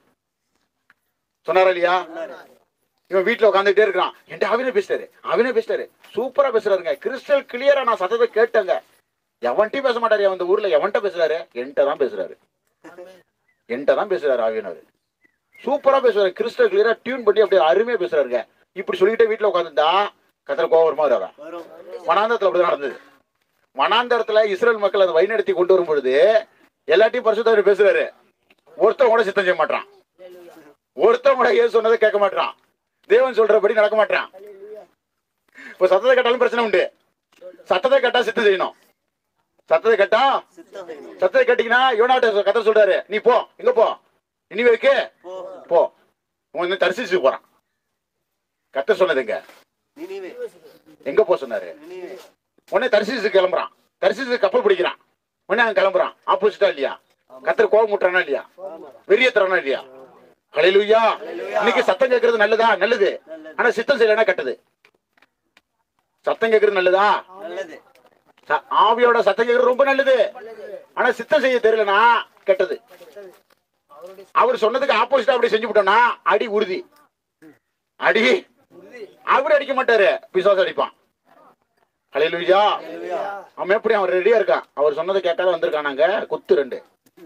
சொன்னாரா இல்லையா இவன் வீட்டுல உட்காந்துட்டே இருக்கிறான் என்கிட்ட அவனே பேசிட்டாரு அவனே பேசிட்டாரு சூப்பரா பேசுறாருங்க கிறிஸ்டல் கிளியரா நான் சத்தத்தை கேட்டேங்க எவன்ட்டையும் பேச மாட்டாரு அந்த ஊர்ல எவன்ட்ட பேசுறாரு என்கிட்ட தான் பேசுறாரு என்கிட்ட தான் பேசுறாரு ஆவியனர் சூப்பரா பேசுறாரு கிறிஸ்டல் கிளியரா டியூன் பண்ணி அப்படியே அருமையா பேசுறாருங்க இப்படி சொல்லிக்கிட்டே வீட்டுல உட்காந்துருந்தா கத்திர கோவம் வருமா வராதா வரும் வனாந்தரத்துல அப்படிதான் நடந்தது வனாந்தரத்துல இஸ்ரேல் மக்கள் அதை வழிநடத்தி கொண்டு வரும் பொழுது எல்லாத்தையும் பரிசுத்தவர் பேசுறாரு ஒருத்தன் கூட சித்தம் செய்ய மாட்டான் ஒருத்தன் கூட ஏசு சொன்னதை கேட்க மாட்டான் தேவன் சொல்றபடி நடக்க மாட்டான் இப்போ சத்தத்தை கேட்டாலும் பிரச்சனை உண்டு சத்தத்தை கேட்டா சித்து செய்யணும் சத்தத்தை கேட்டா சித்தம் செய்யணும் சத்தத்தை கேட்டீங்கன்னா யோனாட்ட கதை சொல்றாரு நீ போ எங்க போ இனிவேக்கு போ போ உன் வந்து தரிசிச்சு போறான் கத்த சொன்னதுங்க நினைவே எங்க போ சொன்னாரு நினைவே உடனே தரிசிச்சு கிளம்புறான் தரிசிச்சு கப்பல் பிடிக்கிறான் உடனே அவன் கிளம்புறான் ஆப்போசிட்டா இல்லையா கத்தர் கோபம் முட்டுறானா இல்லையா வெறியத்துறானா இல்லையா ஹalleluya இன்னைக்கு சத்தம் கேட்கறது நல்லதா நல்லது நல்லது ஆனா சித்தம் செய்யலனா கெட்டது சத்தம் கேட்கறது நல்லதா நல்லது ச- ஆவியோட சத்தம் கேட்கறது ரொம்ப நல்லது ஆனா சித்தம் செய்ய தெரியலனா கெட்டது அவர் சொன்னதுக்கு ஆப்போசிட்டா அப்படி செஞ்சு விட்டோம்னா அடி உறுதி அடி அவர் அடிக்க மாட்டாரு பிசாசு அடிப்பான் ஹalleluya அவன் எப்படி அவன் ரெடியா இருக்கான் அவர் சொன்னதை கேட்காத வந்திருக்கான் நாங்க குத்து ரெண்டு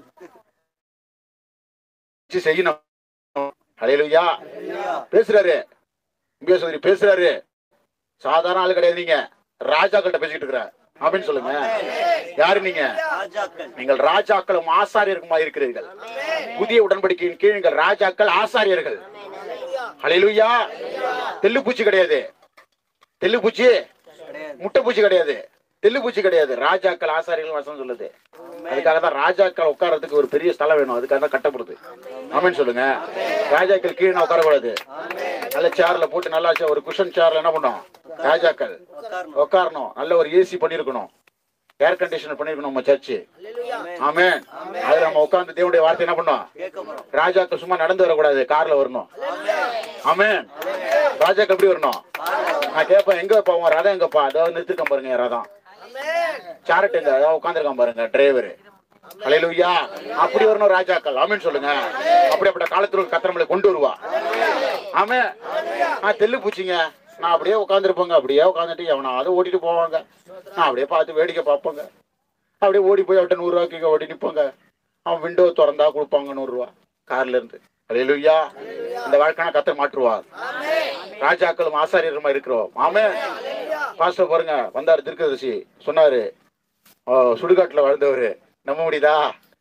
வச்சு செய்யணும் ஹalleluya பேசுறாரு பேசுறாரு பேசுறாரு சாதாரண ஆளு கிடையாது நீங்க ராஜாக்கள்கிட்ட பேசிக்கிட்டு இருக்கிற அப்படின்னு சொல்லுங்க யாரு நீங்க ராஜாக்கள் நீங்கள் ராஜாக்களும் ஆசாரியருக்குமா இருக்கிறீர்கள் புதிய உடன்படிக்கையின் கீழ் நீங்கள் ராஜாக்கள் ஆசாரியர்கள் ஹalleluya தெல்லுப்பூச்சி கிடையாது தெல்லுப்பூச்சி கிடையாது முட்டைப்பூச்சி கிடையாது தெல்லுப்பூச்சி கிடையாது ராஜாக்கள் ஆசாரியர்கள் வசனம் சொல்லுது அதுக்காக தான் ராஜாக்கள் உட்கார்றதுக்கு ஒரு பெரிய ஸ்தலம் வேணும் அதுக்காக தான் கட்டப்படுது ஆமென் சொல்லுங்க ராஜாக்கள் கீழே உட்காரக்கூடாது நல்ல சேர்ல போட்டு நல்லா சே- ஒரு குஷன் சேர்ல என்ன பண்ணோம் ராஜாக்கள் உட்காரணும் உட்காரணும் நல்ல ஒரு ஏசி பண்ணிருக்கணும் ஏர் கண்டிஷனர் பண்ணிருக்கணும் நம்ம சர்ச்சு ஆமென் அதுல நம்ம உட்கார்ந்து தேவனுடைய வார்த்தை என்ன பண்ணோம் கேட்க போறோம் ராஜாக்கள் சும்மா நடந்து வரக்கூடாது கார்ல வரணும் ஆமென் ராஜாக்கள் எப்படி வரணும் நான் கேட்பேன் எங்க போவோம் ரதம் எங்கப்பா அதாவது நிறுத்திருக்கேன் பாருங்க என் ரதம் சாரட் எங்க அதாவது உட்காந்துருக்கான் பாருங்க டிரைவர் ஹalleluya அப்படி வரணும் ராஜாக்கள் ஆமென் சொல்லுங்க அப்படிப்பட்ட காலத்துல ஒரு கத்திரமலை கொண்டு வருவா ஆமே நான் தெல்லு பூச்சிங்க நான் அப்படியே உட்காந்துருப்பேங்க அப்படியே உட்காந்துட்டு எவனாவது ஓட்டிட்டு போவாங்க நான் அப்படியே பார்த்து வேடிக்கை பார்ப்பேங்க அப்படியே ஓடி போய் அவட்ட நூறுரூவா கீழே ஓடி நிற்போங்க அவன் விண்டோ திறந்தா கொடுப்பாங்க நூறுரூவா கார்ல இருந்து ஹalleluya இந்த வாழ்க்கைனா கத்தர் மாற்றுவார் ராஜாக்களும் ஆசாரியருமா இருக்கிறோம் ஆமே பாஸ்டர் பாருங்க வந்தார் திருக்கதர்சி சொன்னாரு ஓ, சுடுகாட்டுல வாழ்ந்தவரு நம்ப முடியுதா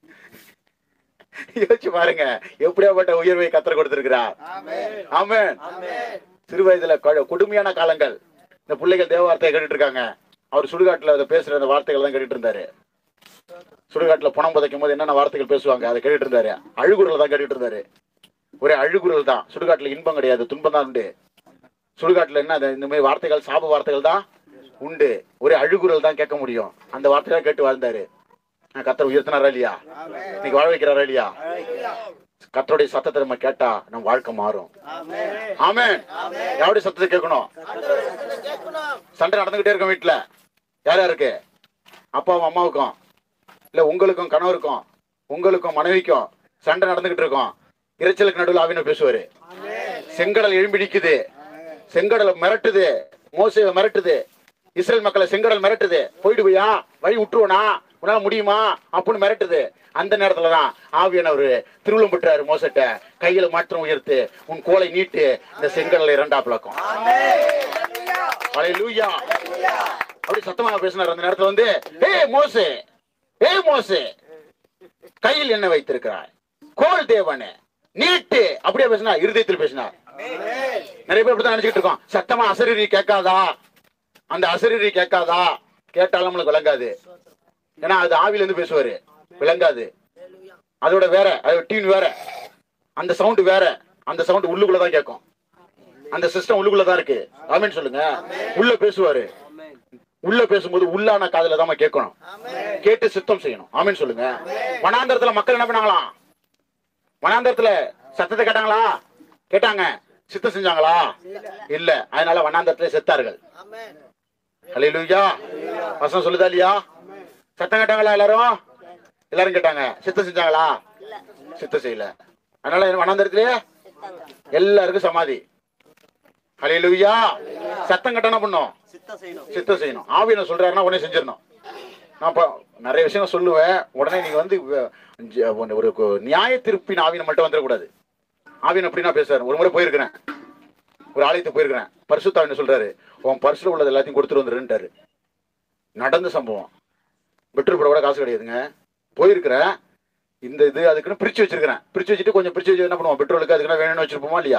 யோசிச்சு பாருங்க எப்படியாப்பட்ட உயர்வை கத்தர் கொடுத்திருக்கிறார் ஆமென் சிறு வயதுல கொ- கொடுமையான காலங்கள் இந்த பிள்ளைகள் தேவ வார்த்தையை கேட்டுட்டு இருக்காங்க அவர் சுடுகாட்டுல அதை பேசுற அந்த வார்த்தைகள் தான் கேட்டுட்டு இருந்தாரு சுடுகாட்டுல பணம் புதைக்கும் போது என்னென்ன வார்த்தைகள் பேசுவாங்க அதை கேட்டுட்டு இருந்தாரு அழுகுறல் தான் கேட்டுட்டு இருந்தாரு ஒரே அழுகுறல் தான் சுடுகாட்டுல இன்பம் கிடையாது துன்பம் தான் உண்டு சுடுகாட்டுல என்ன அது இந்த மாதிரி வார்த்தைகள் சாப வார்த்தைகள் தான் உண்டு ஒரே அழுகுறல் தான் கேட்க முடியும் அந்த வார்த்தையை கேட்டு வாழ்ந்தாரு ஆ, கர்த்தர் உயர்த்தினாரா இல்லையா இன்னைக்கு வாழ வைக்கிறாரா இல்லையா கத்தருடைய சத்தத்தை நம்ம கேட்டா நம்ம வாழ்க்கை மாறும் ஆமென் யாருடைய சத்தத்தை கேட்கணும் சண்டை நடந்துகிட்டே இருக்கும் வீட்டுல யார் யாருக்கு அப்பாவும் அம்மாவுக்கும் இல்ல உங்களுக்கும் கணவருக்கும் உங்களுக்கும் மனைவிக்கும் சண்டை நடந்துகிட்டு இருக்கும் இறைச்சலுக்கு நடுவில் ஆவின பேசுவாரு செங்கடல் எழும்பி நிக்குது செங்கடலை மிரட்டுது மோசையை மிரட்டுது இஸ்ரேல் மக்களை செங்கடல் மிரட்டுது போயிடுவியா வழி விட்டுருவனா உன்னால முடியுமா அப்படின்னு மிரட்டுது அந்த நேரத்துல தான் ஆவியானவர் திருவிழம் பெற்றாரு மோசட்ட கையில மாற்றம் உயர்த்து உன் கோலை நீட்டு இந்த செங்கடலை இரண்டா பிளக்கும் லூயா அப்படி சத்தமாக பேசினார் அந்த நேரத்துல வந்து ஏ மோசே ஏ மோசே கையில் என்ன வைத்திருக்கிறாய் கோல் தேவனே நீட்டு அப்படியே பேசினா இருதயத்தில் பேசினார் நிறைய பேர் இப்படிதான் நினைச்சுக்கிட்டு இருக்கோம் சத்தமா அசரீரி கேட்காதா அந்த அசரீரி கேட்காதா கேட்டாலும் நம்மளுக்கு விளங்காது ஏன்னா அது ஆவில இருந்து பேசுவாரு விளங்காது அதோட வேற அது டியூன் வேற அந்த சவுண்ட் வேற அந்த சவுண்ட் உள்ளுக்குள்ள தான் கேட்கும் அந்த சிஸ்டம் உள்ளுக்குள்ள தான் இருக்கு ஆமீன் சொல்லுங்க உள்ள பேசுவாரு ஆமென் உள்ள பேசும்போது உள்ளான காதுல தான் கேட்கணும் கேட்டு சித்தம் செய்யணும் ஆமீன் சொல்லுங்க வனாந்தரத்துல மக்கள் என்ன பண்ணாங்களாம் வனாந்தரத்துல சத்தத்தை கேட்டாங்களா கேட்டாங்க சித்தம் செஞ்சாங்களா இல்ல அதனால வனாந்தரத்துல செத்தார்கள் ஹalleluya வசனம் சொல்லுதா இல்லையா சத்தம் கேட்டாங்களா எல்லாரும் எல்லாரும் கேட்டாங்க சித்தம் செஞ்சாங்களா சித்தம் செய்யல அதனால என்ன வனாந்தரத்திலே எல்லாருக்கும் சமாதி ஹalleluya சத்தம் கேட்டா என்ன பண்ணும் சித்தம் செய்யணும் சித்தம் செய்யணும் ஆவியனை சொல்றாருன்னா உடனே செஞ்சிடணும் நான் இப்போ நிறைய விஷயம் சொல்லுவேன் உடனே நீங்க வந்து வ- ஜ- ஒரு கு- நியாய திருப்பின் ஆவியனை மட்டும் வந்துடக்கூடாது ஆவியன் அப்படின்னா பேசுறாரு ஒரு முறை போயிருக்கிறேன் ஒரு ஆலயத்துக்கு போயிருக்கிறேன் பரிசுத்தாவின சொல்றாரு உன் பர்சுல உள்ளது எல்லாத்தையும் கொடுத்துட்டு வந்துருன்ட்டாரு நடந்த சம்பவம் பெட்ரோல் போட கூட காசு கிடையாதுங்க போயிருக்கிறேன் இந்த இது அதுக்குன்னு பிரிச்சு வச்சிருக்கிறேன் பிரிச்சு வச்சுட்டு கொஞ்சம் பிரிச்சு வச்சு என்ன பண்ணுவோம் பெட்ரோலுக்கு அதுக்குன்னு வேணும்னு வச்சிருப்போமா இல்லையா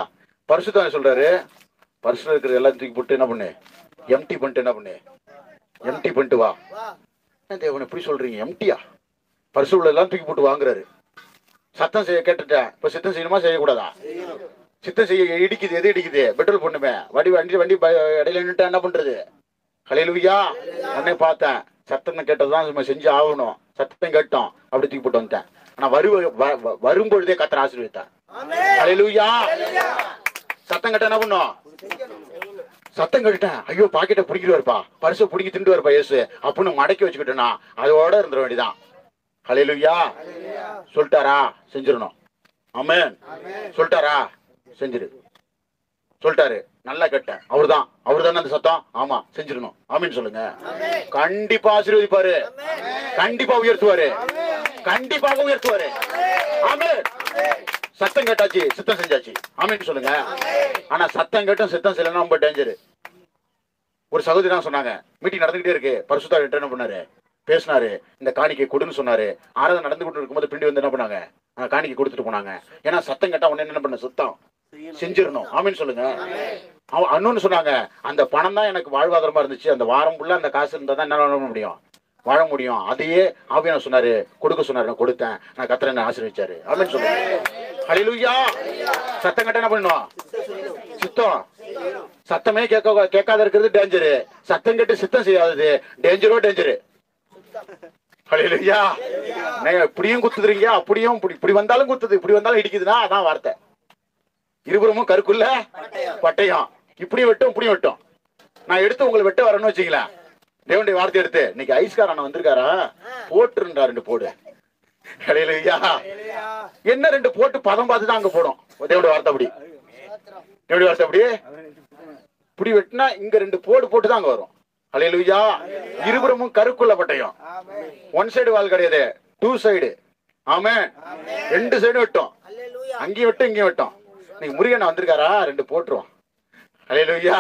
பரிசுத்தவன் சொல்றாரு பரிசுல இருக்கிற எல்லாம் தூக்கி போட்டு என்ன பண்ணு எம்டி பண்ணிட்டு என்ன பண்ணு எம்டி பண்ணிட்டு வா என்ன தேவன் எப்படி சொல்றீங்க எம்டியா பரிசு உள்ள எல்லாம் தூக்கி போட்டு வாங்குறாரு சத்தம் செய்ய கேட்டுட்டேன் இப்ப சித்தம் செய்யணுமா செய்யக்கூடாதா சித்தம் செய்ய இடிக்குது எது இடிக்குது பெட்ரோல் பண்ணுமே வண்டி வண்டி வண்டி ப- இடையில நின்னுட்டா என்ன பண்றது கலையிலுயா உடனே பார்த்தேன் சத்தம் கேட்டதுதான் நம்ம செஞ்சு ஆகணும் சத்தம் கேட்டோம் அப்படி தூக்கி போட்டு வந்துட்டேன் ஆனா வரு வ- வ- வரும்பொழுதே கத்தர் ஆசீர்வதித்தான் கலையிலுயா சத்தம் கேட்ட என்ன பண்ணும் சத்தம் கேட்டுட்டேன் ஐயோ பாக்கெட்டை பிடிக்கிடுவாருப்பா பரிசை பிடிக்கி திண்டு வரப்பா இயேசு அப்படின்னு மடக்கி வச்சுக்கிட்டேனா அதோட இருந்துட வேண்டியதான் ஹalleluya சொல்லிட்டாரா செஞ்சிடணும் ஆமென் சொல்லிட்டாரா செஞ்சிரு சொல்லிட்டாரு நல்லா கேட்டேன் அவர்தான் அவர்தானே அந்த சத்தம் ஆமா செஞ்சிடணும் ஆமீன் சொல்லுங்க கண்டிப்பா ஆசீர்வதிப்பாரு கண்டிப்பா உயர்த்துவாரு கண்டிப்பாக உயர்த்துவாரு ஆமென் சத்தம் கேட்டாச்சு சித்தம் செஞ்சாச்சு ஆமீன் சொல்லுங்க ஆனா சத்தம் கேட்டும் சித்தம் செய்யலன்னா ரொம்ப டேஞ்சரு ஒரு சகோதரி தான் சொன்னாங்க மீட்டிங் நடந்துகிட்டே இருக்கு பரிசுத்தா என்ன பண்ணாரு பேசினாரு இந்த காணிக்கை கொடுன்னு சொன்னாரு ஆராதனை நடந்துகிட்டு இருக்கும்போது பிண்டி வந்து என்ன பண்ணாங்க ஆ, காணிக்கை கொடுத்துட்டு போனாங்க ஏன்னா சத்தம் கேட்டா உடனே என்ன பண்ண சுத்தம் செஞ்சிடணும் ஆமீன் சொல்லுங்க அவன் அண்ணன்னு சொன்னாங்க அந்த பணம் தான் எனக்கு வாழ்வாதாரமா இருந்துச்சு அந்த வாரம் ஃபுல்லா அந்த காசு இருந்தா தான் என்ன பண்ண முடியும் வாழ முடியும் அதையே ஆவியான சொன்னாரு கொடுக்க சொன்னாரு நான் கொடுத்தேன் நான் கத்திர என்ன ஆசீர்வதிச்சாரு ஆமீன் சொல்லுங்க ஹalleluya சத்தம் கேட்டா என்ன பண்ணுவோம் சித்தம் சத்தமே கேட்க கேட்காத இருக்கிறது டேஞ்சரு சத்தம் கேட்டு சித்தம் செய்யாதது டேஞ்சரோ டேஞ்சரு ஹalleluya நீங்க இப்படியும் குத்துதுறீங்க அப்படியும் இப்படி இப்படி வந்தாலும் குத்துது இப்படி வந்தாலும் இடிக்குதுன்னா அதான் வார்த்தை இருபுறமும் கருக்குள்ள பட்டயம் இப்படி வெட்டும் இப்படி வெட்டும் நான் எடுத்து உங்களை வெட்ட வரேன்னு வச்சுங்களேன் தேவனுடைய வார்த்தை எடுத்து இன்னைக்கு ஐஸ்கார் அண்ணன் வந்திருக்காரா போட்டுருந்தா ரெண்டு போடு ஹalleluya என்ன ரெண்டு போட்டு பதம் பார்த்து தான் அங்க போடும் தேவனுடைய வார்த்தை அப்படி தேவனுடைய வார்த்தை அப்படி இப்படி வெட்டினா இங்க ரெண்டு போடு போட்டு தான் அங்க வரும் ஹalleluya இருபுறமும் கருக்குள்ள பட்டயம் ஒன் சைடு வால் கிடையாது டூ சைடு ஆமே ரெண்டு சைடு வெட்டும் அங்கேயும் வெட்டும் இங்கேயும் வெட்டும் நீங்க முருகன் வந்திருக்காரா ரெண்டு போட்டுருவோம் ஹalleluya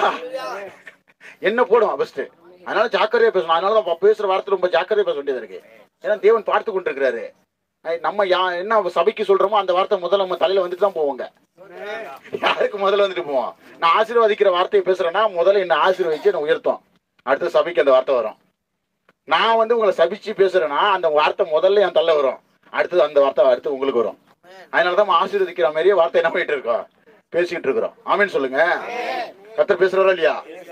என்ன போடும் ஃபர்ஸ்ட் அதனால ஜாக்கிரதையா பேசணும் அதனால தான் பேசுற வார்த்தை ரொம்ப ஜாக்கிரதையா பேச வேண்டியது இருக்கு ஏன்னா தேவன் பார்த்து கொண்டு இருக்கிறாரு நம்ம யா என்ன சபைக்கு சொல்றோமோ அந்த வார்த்தை முதல்ல நம்ம தலையில வந்துட்டு தான் போவோங்க யாருக்கு முதல்ல வந்துட்டு போவோம் நான் ஆசீர்வதிக்கிற வார்த்தையை பேசுறேன்னா முதல்ல என்ன ஆசீர்வதிச்சு என்ன உயர்த்தும் அடுத்த சபைக்கு அந்த வார்த்தை வரும் நான் வந்து உங்களை சபிச்சு பேசுறேன்னா அந்த வார்த்தை முதல்ல என் தள்ள வரும் அடுத்தது அந்த வார்த்தை அடுத்து உங்களுக்கு வரும் அதனாலதான் நம்ம ஆசீர்வதிக்கிற மாதிரியே வார்த்தை என்ன பண்ணிட்டு இருக்கோம் பேசிக்கிட்டு இருக்கிறோம் ஆமீன் சொல்லுங்க கத்தர் பேசுறாரா இல்லையா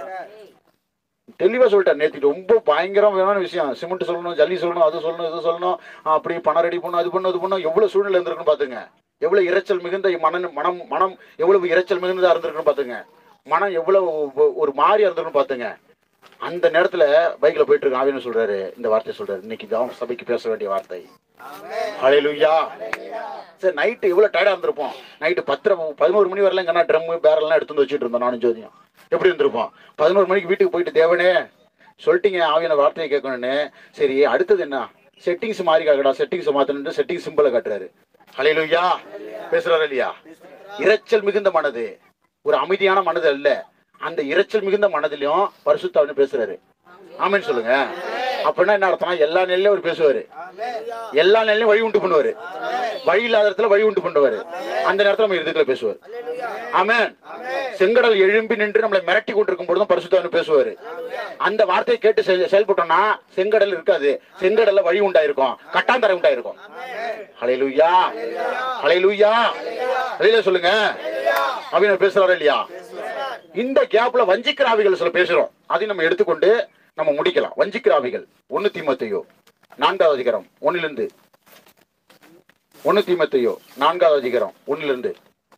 தெளிவா சொல்லிட்டேன் நேற்று ரொம்ப பயங்கரமான விஷயம் சிமெண்ட் சொல்லணும் ஜல்லி சொல்லணும் அது சொல்லணும் இது சொல்லணும் அப்படி பணம் ரெடி பண்ணணும் அது பண்ணணும் அது பண்ணணும் எவ்வளவு சூழ்நிலை இருந்திருக்குன்னு பாத்துங்க எவ்வளவு இரைச்சல் மிகுந்த மனம் மனம் மனம் எவ்வளவு இரைச்சல் மிகுந்ததா இருந்திருக்குன்னு பாத்துங்க மனம் எவ்வளவு ஒ- ஒரு மாறி இருந்திருக்குன்னு பாத்துங்க அந்த நேரத்துல பைக்ல போயிட்டு இருக்க ஆவியன்னு சொல்றாரு இந்த வார்த்தை சொல்றாரு இன்னைக்கு தான் சபைக்கு பேச வேண்டிய வார்த்தை ஹalleluya சரி நைட்டு எவ்வளவு டயர்டா இருந்திருப்போம் நைட்டு பத்தரை பதினோரு மணி வரலாம் எங்கன்னா ட்ரம் பேரெல்லாம் எடுத்து வந்து வச்சுட்டு இருந்தோம் நானும் ஜோதியும் எப்படி இருந்திருப்போம் பதினோரு மணிக்கு வீட்டுக்கு போயிட்டு தேவனே சொல்லிட்டீங்க ஆவியான வார்த்தையை கேட்கணும்னு சரி அடுத்தது என்ன செட்டிங்ஸ் மாறி காக்கடா செட்டிங்ஸ் மாத்தணும்னு செட்டிங் சிம்பிளை காட்டுறாரு ஹalleluya பேசுறாரு இல்லையா இரைச்சல் மிகுந்த மனது ஒரு அமைதியான மனது அல்ல அந்த இரைச்சல் மிகுந்த மனதிலையும் பரிசுத்தாவின்னு பேசுறாரு ஆமென்னு சொல்லுங்க அப்படின்னா என்ன அர்த்தம் எல்லா நிலையிலும் அவர் பேசுவாரு எல்லா நிலையிலும் வழி உண்டு பண்ணுவாரு வழி இல்லாத இடத்துல வழி உண்டு பண்ணுவாரு அந்த நேரத்துல நம்ம இருதயத்துல பேசுவார் ஆமென் செங்கடல் எழும்பி நின்று நம்மளை மிரட்டி கொண்டிருக்கும் பொழுதும் பரிசுத்தவன் பேசுவாரு அந்த வார்த்தையை கேட்டு செய- செயல்பட்டோம்னா செங்கடல் இருக்காது செங்கடல்ல வழி உண்டாயிருக்கும் கட்டாந்தரை உண்டாயிருக்கும் ஹalleluya ஹalleluya ஹalleluya சொல்லுங்க அப்படின்னு பேசுறாரு இல்லையா இந்த கேப்ல வஞ்சிக்கிற ஆவிகள் சில பேசுறோம் அதையும் நம்ம எடுத்துக்கொண்டு நம்ம முடிக்கலாம் வஞ்சிக்கிற ஆவிகள் ஒன்னு தீமத்தையோ நான்காவது அதிகாரம் ஒன்னிலிருந்து ஒன்னு தீமத்தையோ நான்காவது அதிகாரம் ஒன்னிலிருந்து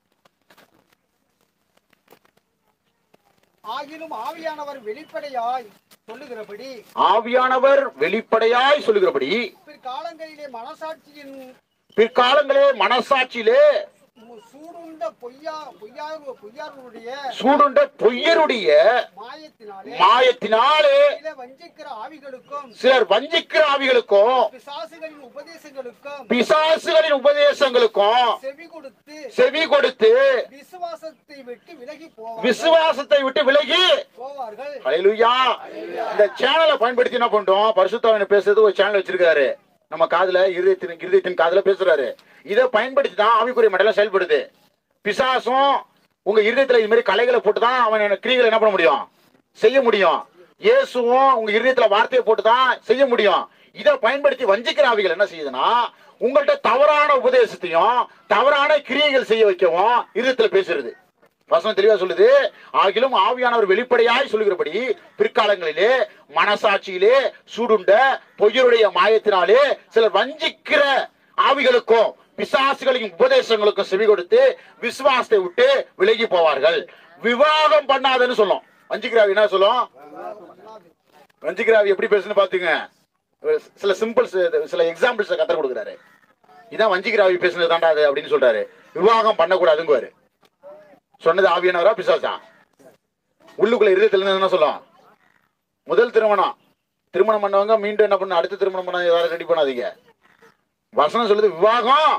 ஆகிலும் ஆவியானவர் வெளிப்படையாய் சொல்லுகிறபடி ஆவியானவர் வெளிப்படையாய் சொல்லுகிறபடி பிற்காலங்களிலே மனசாட்சியின் பிற்காலங்களே மனசாட்சியிலே மு- சூடுண்ட பொய்யா பொய்யார் பொய்யாருடைய சூடுண்ட பொய்யருடைய மாயத்தினாலே மாயத்தினாலே சில வஞ்சிக்கிற ஆவிகளுக்கும் சிலர் வஞ்சிக்கிற ஆவிகளுக்கும் பிசாசுகளின் உபதேசங்களுக்கும் பிசாசுகளின் உபதேசங்களுக்கும் செவி கொடுத்து செவி கொடுத்து விசுவாசத்தை விட்டு விலகி போவார்கள் விசுவாசத்தை விட்டு விலகி போவார்கள் ஹalleluya இந்த சேனலை பயன்படுத்தி என்ன பண்றோம் பரிசுத்தவன் பேசுறது ஒரு சேனல் வச்சிருக்காரு நம்ம காதுல இருதயத்தின் இருதயத்தின் காதுல பேசுறாரு இதை பயன்படுத்தி தான் ஆவிக்குரிய மண்டலம் செயல்படுது பிசாசும் உங்க இருதயத்துல இது மாதிரி கலைகளை போட்டு தான் அவன் என்ன கிரிகளை என்ன பண்ண முடியும் செய்ய முடியும் இயேசுவும் உங்க இருதயத்துல வார்த்தையை போட்டு தான் செய்ய முடியும் இதை பயன்படுத்தி வஞ்சிக்கிற ஆவிகள் என்ன செய்யுதுன்னா உங்கள்ட்ட தவறான உபதேசத்தையும் தவறான கிரியைகள் செய்ய வைக்கவும் இருதயத்துல பேசுறது வசனம் தெளிவா சொல்லுது ஆகிலும் ஆவியானவர் வெளிப்படையாய் சொல்லுகிறபடி பிற்காலங்களிலே மனசாட்சியிலே சூடுண்ட பொய்யருடைய மாயத்தினாலே சிலர் வஞ்சிக்கிற ஆவிகளுக்கும் பிசாசுகளின் உபதேசங்களுக்கும் செவி கொடுத்து விசுவாசத்தை விட்டு விலகி போவார்கள் விவாகம் பண்ணாதன்னு சொல்லும் வஞ்சிக்கிற ஆவி என்ன சொல்லும் வஞ்சிக்கிற ஆவி எப்படி பேசுன்னு பாத்துங்க சில சிம்பிள்ஸ் சில எக்ஸாம்பிள்ஸ் கத்த கொடுக்குறாரு இதான் வஞ்சிக்கிற ஆவி பேசுனது தாண்டா அது அப்படின்னு சொல்றாரு விவாகம் பண்ணக்கூடாதுங்குவாரு சொன்னது ஆவியானவரா பிசாசா உள்ளுக்குள்ள இருதயத்துல இருந்து என்ன சொல்லும் முதல் திருமணம் திருமணம் பண்ணவங்க மீண்டும் என்ன பண்ண அடுத்த திருமணம் பண்ண யாரும் ரெடி பண்ணாதீங்க வசனம் சொல்லுது விவாகம்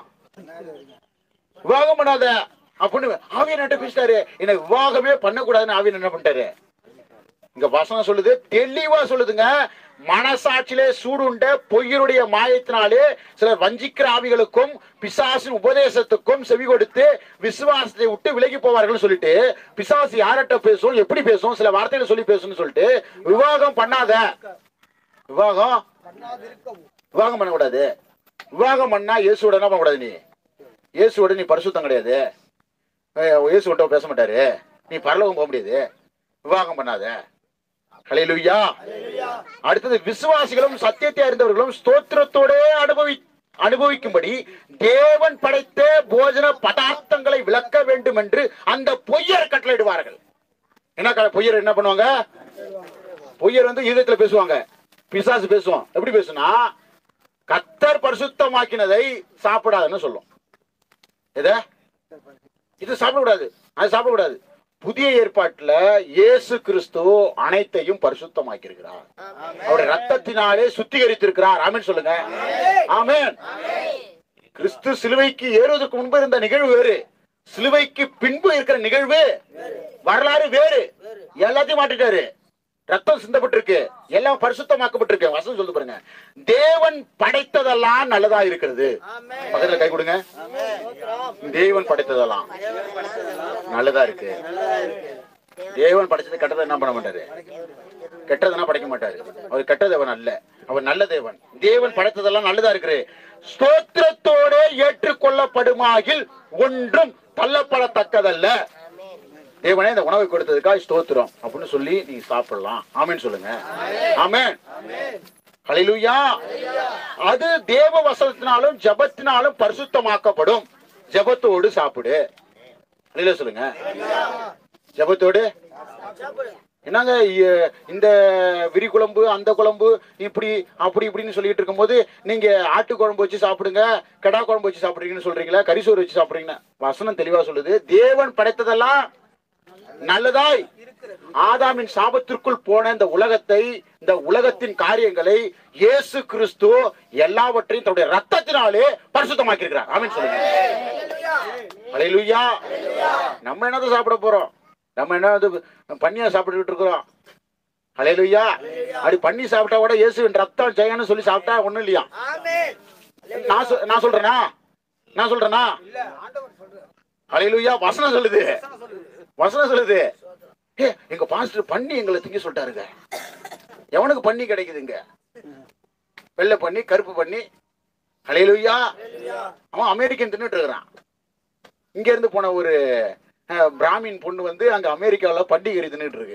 விவாகம் பண்ணாத அப்படின்னு ஆவியன் என்ன பேசிட்டாரு என்ன விவாகமே பண்ணக்கூடாதுன்னு ஆவியன் என்ன பண்ணிட்டாரு இங்க வசனம் சொல்லுது தெளிவா சொல்லுதுங்க மனசாட்சியிலே சூடுண்ட பொய்யருடைய மாயத்தினாலே சிலர் வஞ்சிக்கிற ஆவிகளுக்கும் பிசாசின் உபதேசத்துக்கும் செவி கொடுத்து விசுவாசத்தை விட்டு விலகி போவார்கள் சொல்லிட்டு பிசாசு யார்கிட்ட பேசும் எப்படி பேசும் சில வார்த்தைகளை சொல்லி பேசும்னு சொல்லிட்டு விவாகம் பண்ணாத விவாகம் பண்ணாதிருக்கவும் விவாகம் பண்ணக்கூடாது விவாகம் பண்ணா இயேசுவோட என்ன பண்ணக்கூடாது நீ இயேசுவோட நீ பரிசுத்தம் கிடையாது ஏய், இயேசுவோட பேச மாட்டாரு நீ பரலோகம் போக முடியாது விவாகம் பண்ணாத ஹalleluya அடுத்தது விசுவாசிகளும் சத்தியத்தை அறிந்தவர்களும் ஸ்தோத்திரத்தோட அனுபவி அனுபவிக்கும்படி தேவன் படைத்த போஜன பதார்த்தங்களை விளக்க வேண்டும் என்று அந்த பொய்யர் கட்டளையிடுவார்கள் என்ன க- பொய்யர் என்ன பண்ணுவாங்க பொய்யர் வந்து இதயத்துல பேசுவாங்க பிசாசு பேசுவோம் எப்படி பேசுனா கத்தர் பரிசுத்தமாக்கினதை சாப்பிடாதுன்னு சொல்லும் எத இது சாப்பிடக்கூடாது அது சாப்பிடக்கூடாது புதிய ஏற்பாட்டுல இயேசு கிறிஸ்து அனைத்தையும் பரிசுத்தமாக்கி இருக்கிறார் அவருடைய ரத்தத்தினாலே சுத்திகரித்திருக்கிறார் ஆமென் சொல்லுங்க ஆமென் கிறிஸ்து சிலுவைக்கு ஏறுவதற்கு முன்பு இருந்த நிகழ்வு வேறு சிலுவைக்கு பின்பு இருக்கிற நிகழ்வு வரலாறு வேறு எல்லாத்தையும் மாட்டிட்டாரு ரத்தம் சிந்தப்பட்டிருக்கு எல்லாம் பரிசுத்தமாக்கப்பட்டிருக்கு வசனம் சொல்லு பாருங்க தேவன் படைத்ததெல்லாம் நல்லதா இருக்கிறது பக்கத்துல கை கொடுங்க தேவன் படைத்ததெல்லாம் நல்லதா இருக்கு தேவன் படைச்சது கெட்டதை என்ன பண்ண மாட்டாரு கெட்டதெல்லாம் படைக்க மாட்டாரு அவர் கெட்ட தேவன் அல்ல அவர் நல்ல தேவன் தேவன் படைத்ததெல்லாம் நல்லதா இருக்கு ஸ்தோத்திரத்தோட ஏற்றுக்கொள்ளப்படுமாகில் ஒன்றும் தள்ளப்படத்தக்கதல்ல தேவனே இந்த உணவை கொடுத்ததுக்காக ஸ்தோத்திரம் அப்படின்னு சொல்லி நீங்க சாப்பிடலாம் ஆமென் சொல்லுங்க ஆமென் ஹalleluya அது தேவ வசனத்தினாலும் ஜெபத்தினாலும் பரிசுத்தமாக்கப்படும் ஜெபத்தோடு சாப்பிடு ஹalleluya சொல்லுங்க ஜெபத்தோடு என்னங்க இ- இந்த விரி குழம்பு அந்த குழம்பு இப்படி அப்படி இப்படின்னு சொல்லிட்டு இருக்கும்போது நீங்க ஆட்டு குழம்பு வச்சு சாப்பிடுங்க கடா குழம்பு வச்சு சாப்பிடுறீங்கன்னு சொல்றீங்களா கரிசோறு வச்சு சாப்பிடுறீங்கன்னா வசனம் தெளிவா சொல்லுது தேவன் படைத்ததெல்லாம் நல்லதாய் ஆதாமின் சாபத்திற்குள் போன இந்த உலகத்தை இந்த உலகத்தின் காரியங்களை இயேசு கிறிஸ்து எல்லாவற்றையும் தன்னுடைய ரத்தத்தினாலே பரிசுத்தமாக்கி இருக்கிறார் ஆமென் சொல்லுங்க ஹalleluya நம்ம என்னதை சாப்பிட போறோம் நம்ம என்ன வந்து பண்ணியா சாப்பிட்டுக்கிட்டு இருக்கிறோம் ஹalleluya அப்படி பண்ணி சாப்பிட்டா கூட இயேசுவின் ரத்தம் ஜெயன்னு சொல்லி சாப்பிட்டா ஒண்ணும் இல்லையா நான் சொ- நான் சொல்றேனா நான் சொல்றேனா இல்ல ஆண்டவர் சொல்றாரு ஹalleluya வசனம் சொல்லுது வசனம் சொல்லுது வசனம் சொல்லுது ஏ எங்க பாஸ்டர் பண்ணி எங்களை திங்க சொல்லிட்டாருங்க எவனுக்கு பண்ணி கிடைக்குதுங்க வெள்ளை பண்ணி கருப்பு பண்ணி ஹalleluya அவன் அமெரிக்கன் தின்னுட்டு இருக்கிறான் இங்க இருந்து போன ஒரு அஹ், பிராமின் பொண்ணு வந்து அங்க அமெரிக்காவுல பண்டிகை தின்னுட்டு இருக்கு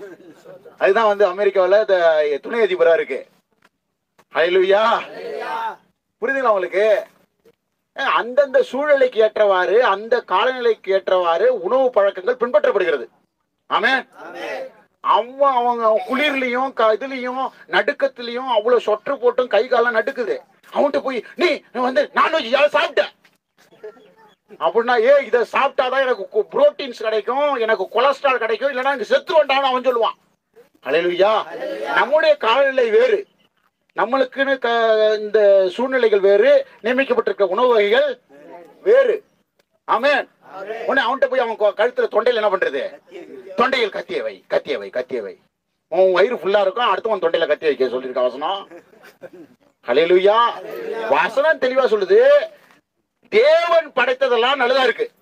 அதுதான் வந்து அமெரிக்காவுல இந்த துணை அதிபரா இருக்கு ஹalleluya புரியுதுங்களா உங்களுக்கு அஹ், அந்தந்த சூழ்நிலைக்கு ஏற்றவாறு அந்த காலநிலைக்கு ஏற்றவாறு உணவு பழக்கங்கள் பின்பற்றப்படுகிறது ஆமென் அவன் அவங்க அவன் குளிர்லயும் க- இதுலயும் நடுக்கத்திலயும் அவ்வளவு சொற்று போட்டும் கை காலம் நடுக்குது அவன்கிட்ட போய் நீ வந்து நான்வெஜ் யாரும் சாப்பிட்ட அப்படின்னா ஏ இதை சாப்பிட்டாதான் எனக்கு புரோட்டீன்ஸ் கிடைக்கும் எனக்கு கொலஸ்ட்ரால் கிடைக்கும் இல்லைன்னா எனக்கு செத்துருவண்டான்னு அவன் சொல்லுவான் ஹalleluya நம்முடைய காலநிலை வேறு நம்மளுக்குன்னு க இந்த சூழ்நிலைகள் வேறு நியமிக்கப்பட்டிருக்க உணவு வகைகள் வேறு ஆமென் உடனே அவன்கிட்ட போய் அவன் கொ- கழுத்துல தொண்டையில என்ன பண்றது தொண்டையில் கத்திய வை கத்திய வை கத்திய வை உன் வயிறு ஃபுல்லா இருக்கும் அடுத்தவன் தொண்டையில கத்தி வைக்க சொல்லியிருக்க வசனம் ஹalleluya வசனம் தெளிவா சொல்லுது தேவன் படைத்ததெல்லாம் நல்லதா இருக்கு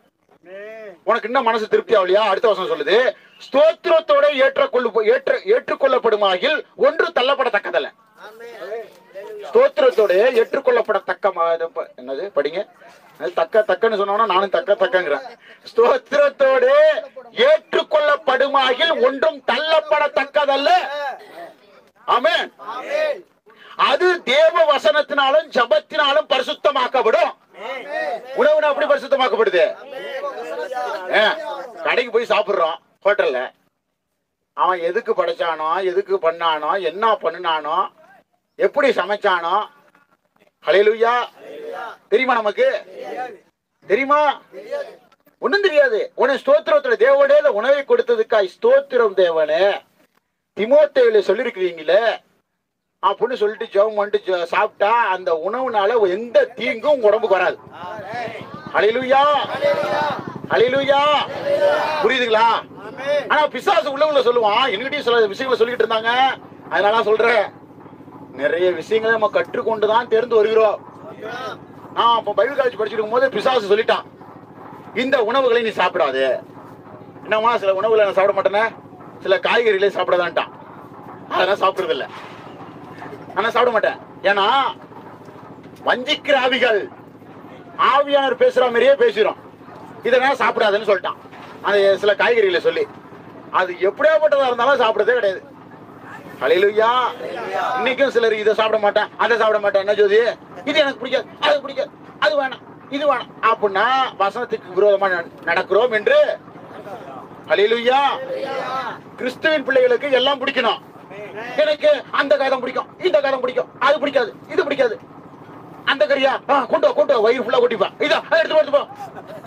உனக்கு இன்னும் மனசு திருப்தி ஆகலையா அடுத்த வசனம் சொல்லுது ஸ்தோத்திரத்தோட ஏற்றக்கொள்ளு ஏற்ற ஏற்றுக்கொள்ளப்படுமாகில் ஒன்று தள்ளப்படத்தக்கதல்ல ஸ்தோத்திரத்தோட ஏற்றுக்கொள்ளப்படத்தக்க மா- இது ப- என்னது படிங்க அது தக்க தக்கன்னு சொன்னோம்னா நானும் தக்க தக்கங்கிறேன் ஸ்தோத்திரத்தோட ஏற்றுக்கொள்ளப்படுமாகில் ஒன்றும் தள்ளப்படத்தக்கதல்ல ஆமென் அது தேவ வசனத்தினாலும் ஜபத்தினாலும் பரிசுத்தமாக்கப்படும் உணவுனா அப்படி பரிசுத்தமாக்கப்படுது ஆ, கடைக்கு போய் சாப்பிடுறோம் ஹோட்டல்ல அவன் எதுக்கு படைச்சானோ எதுக்கு பண்ணானோ என்ன பண்ணினானோ எப்படி சமைச்சானோ ஹalleluya தெரியுமா நமக்கு தெரியுமா ஒண்ணும் தெரியாது உனக்கு ஸ்தோத்திரத்துல தேவனே இந்த உணவை கொடுத்ததுக்காய் ஸ்தோத்திரம் தேவனே திமோத்தேயில சொல்லிருக்கிறீங்களே அப்படின்னு சொல்லிட்டு ஜெபம் பண்ணிட்டு ஜெ- சாப்பிட்டா அந்த உணவுனால எந்த தீங்கும் உங்க உடம்புக்கு வராது ஹalleluya ஹalleluya புரியுதுங்களா ஆனா பிசாசு உள்ளவங்கள சொல்லுவான் என்கிட்டயும் சில விஷயங்களை சொல்லிட்டு இருந்தாங்க அதனால நான் சொல்றேன் நிறைய விஷயங்களை நம்ம கற்றுக்கொண்டு தான் தெரிந்து வருகிறோம் நான் அப்ப பைபிள் காலேஜ் படிச்சுட்டு இருக்கும்போது பிசாசு சொல்லிட்டான் இந்த உணவுகளை நீ சாப்பிடாது என்னம்மா சில உணவுகளை நான் சாப்பிட மாட்டேனே சில காய்கறிகளை சாப்பிடாதான்ட்டான் அதெல்லாம் சாப்பிடுறது இல்ல ஆனா சாப்பிட மாட்டேன் ஏன்னா வஞ்சிக்கிற ஆவிகள் ஆவியானவர் பேசுற மாதிரியே பேசுறோம் இதெல்லாம் சாப்பிடாதுன்னு சொல்லிட்டான் அது சில காய்கறிகளை சொல்லி அது எப்படியாப்பட்டதா இருந்தாலும் சாப்பிடுறதே கிடையாது ஹalleluya இன்னைக்கும் சிலர் இதை சாப்பிட மாட்டேன் அதை சாப்பிட மாட்டேன் என்ன ஜோதி இது எனக்கு பிடிக்காது அது பிடிக்காது அது வேணாம் இது வேணாம் அப்படின்னா வசனத்துக்கு விரோதமா நட- நடக்கிறோம் என்று ஹalleluya கிறிஸ்துவின் பிள்ளைகளுக்கு எல்லாம் பிடிக்கணும் எனக்கு அந்த காலம் பிடிக்கும் இந்த காலம் பிடிக்கும் அது பிடிக்காது இது பிடிக்காது அந்த கறியா ஆ, கொண்டு வா கொண்டு வா வயிறு ஃபுல்லா கொட்டிப்பா இதா ஆ, எடுத்து போ, எடுத்து போ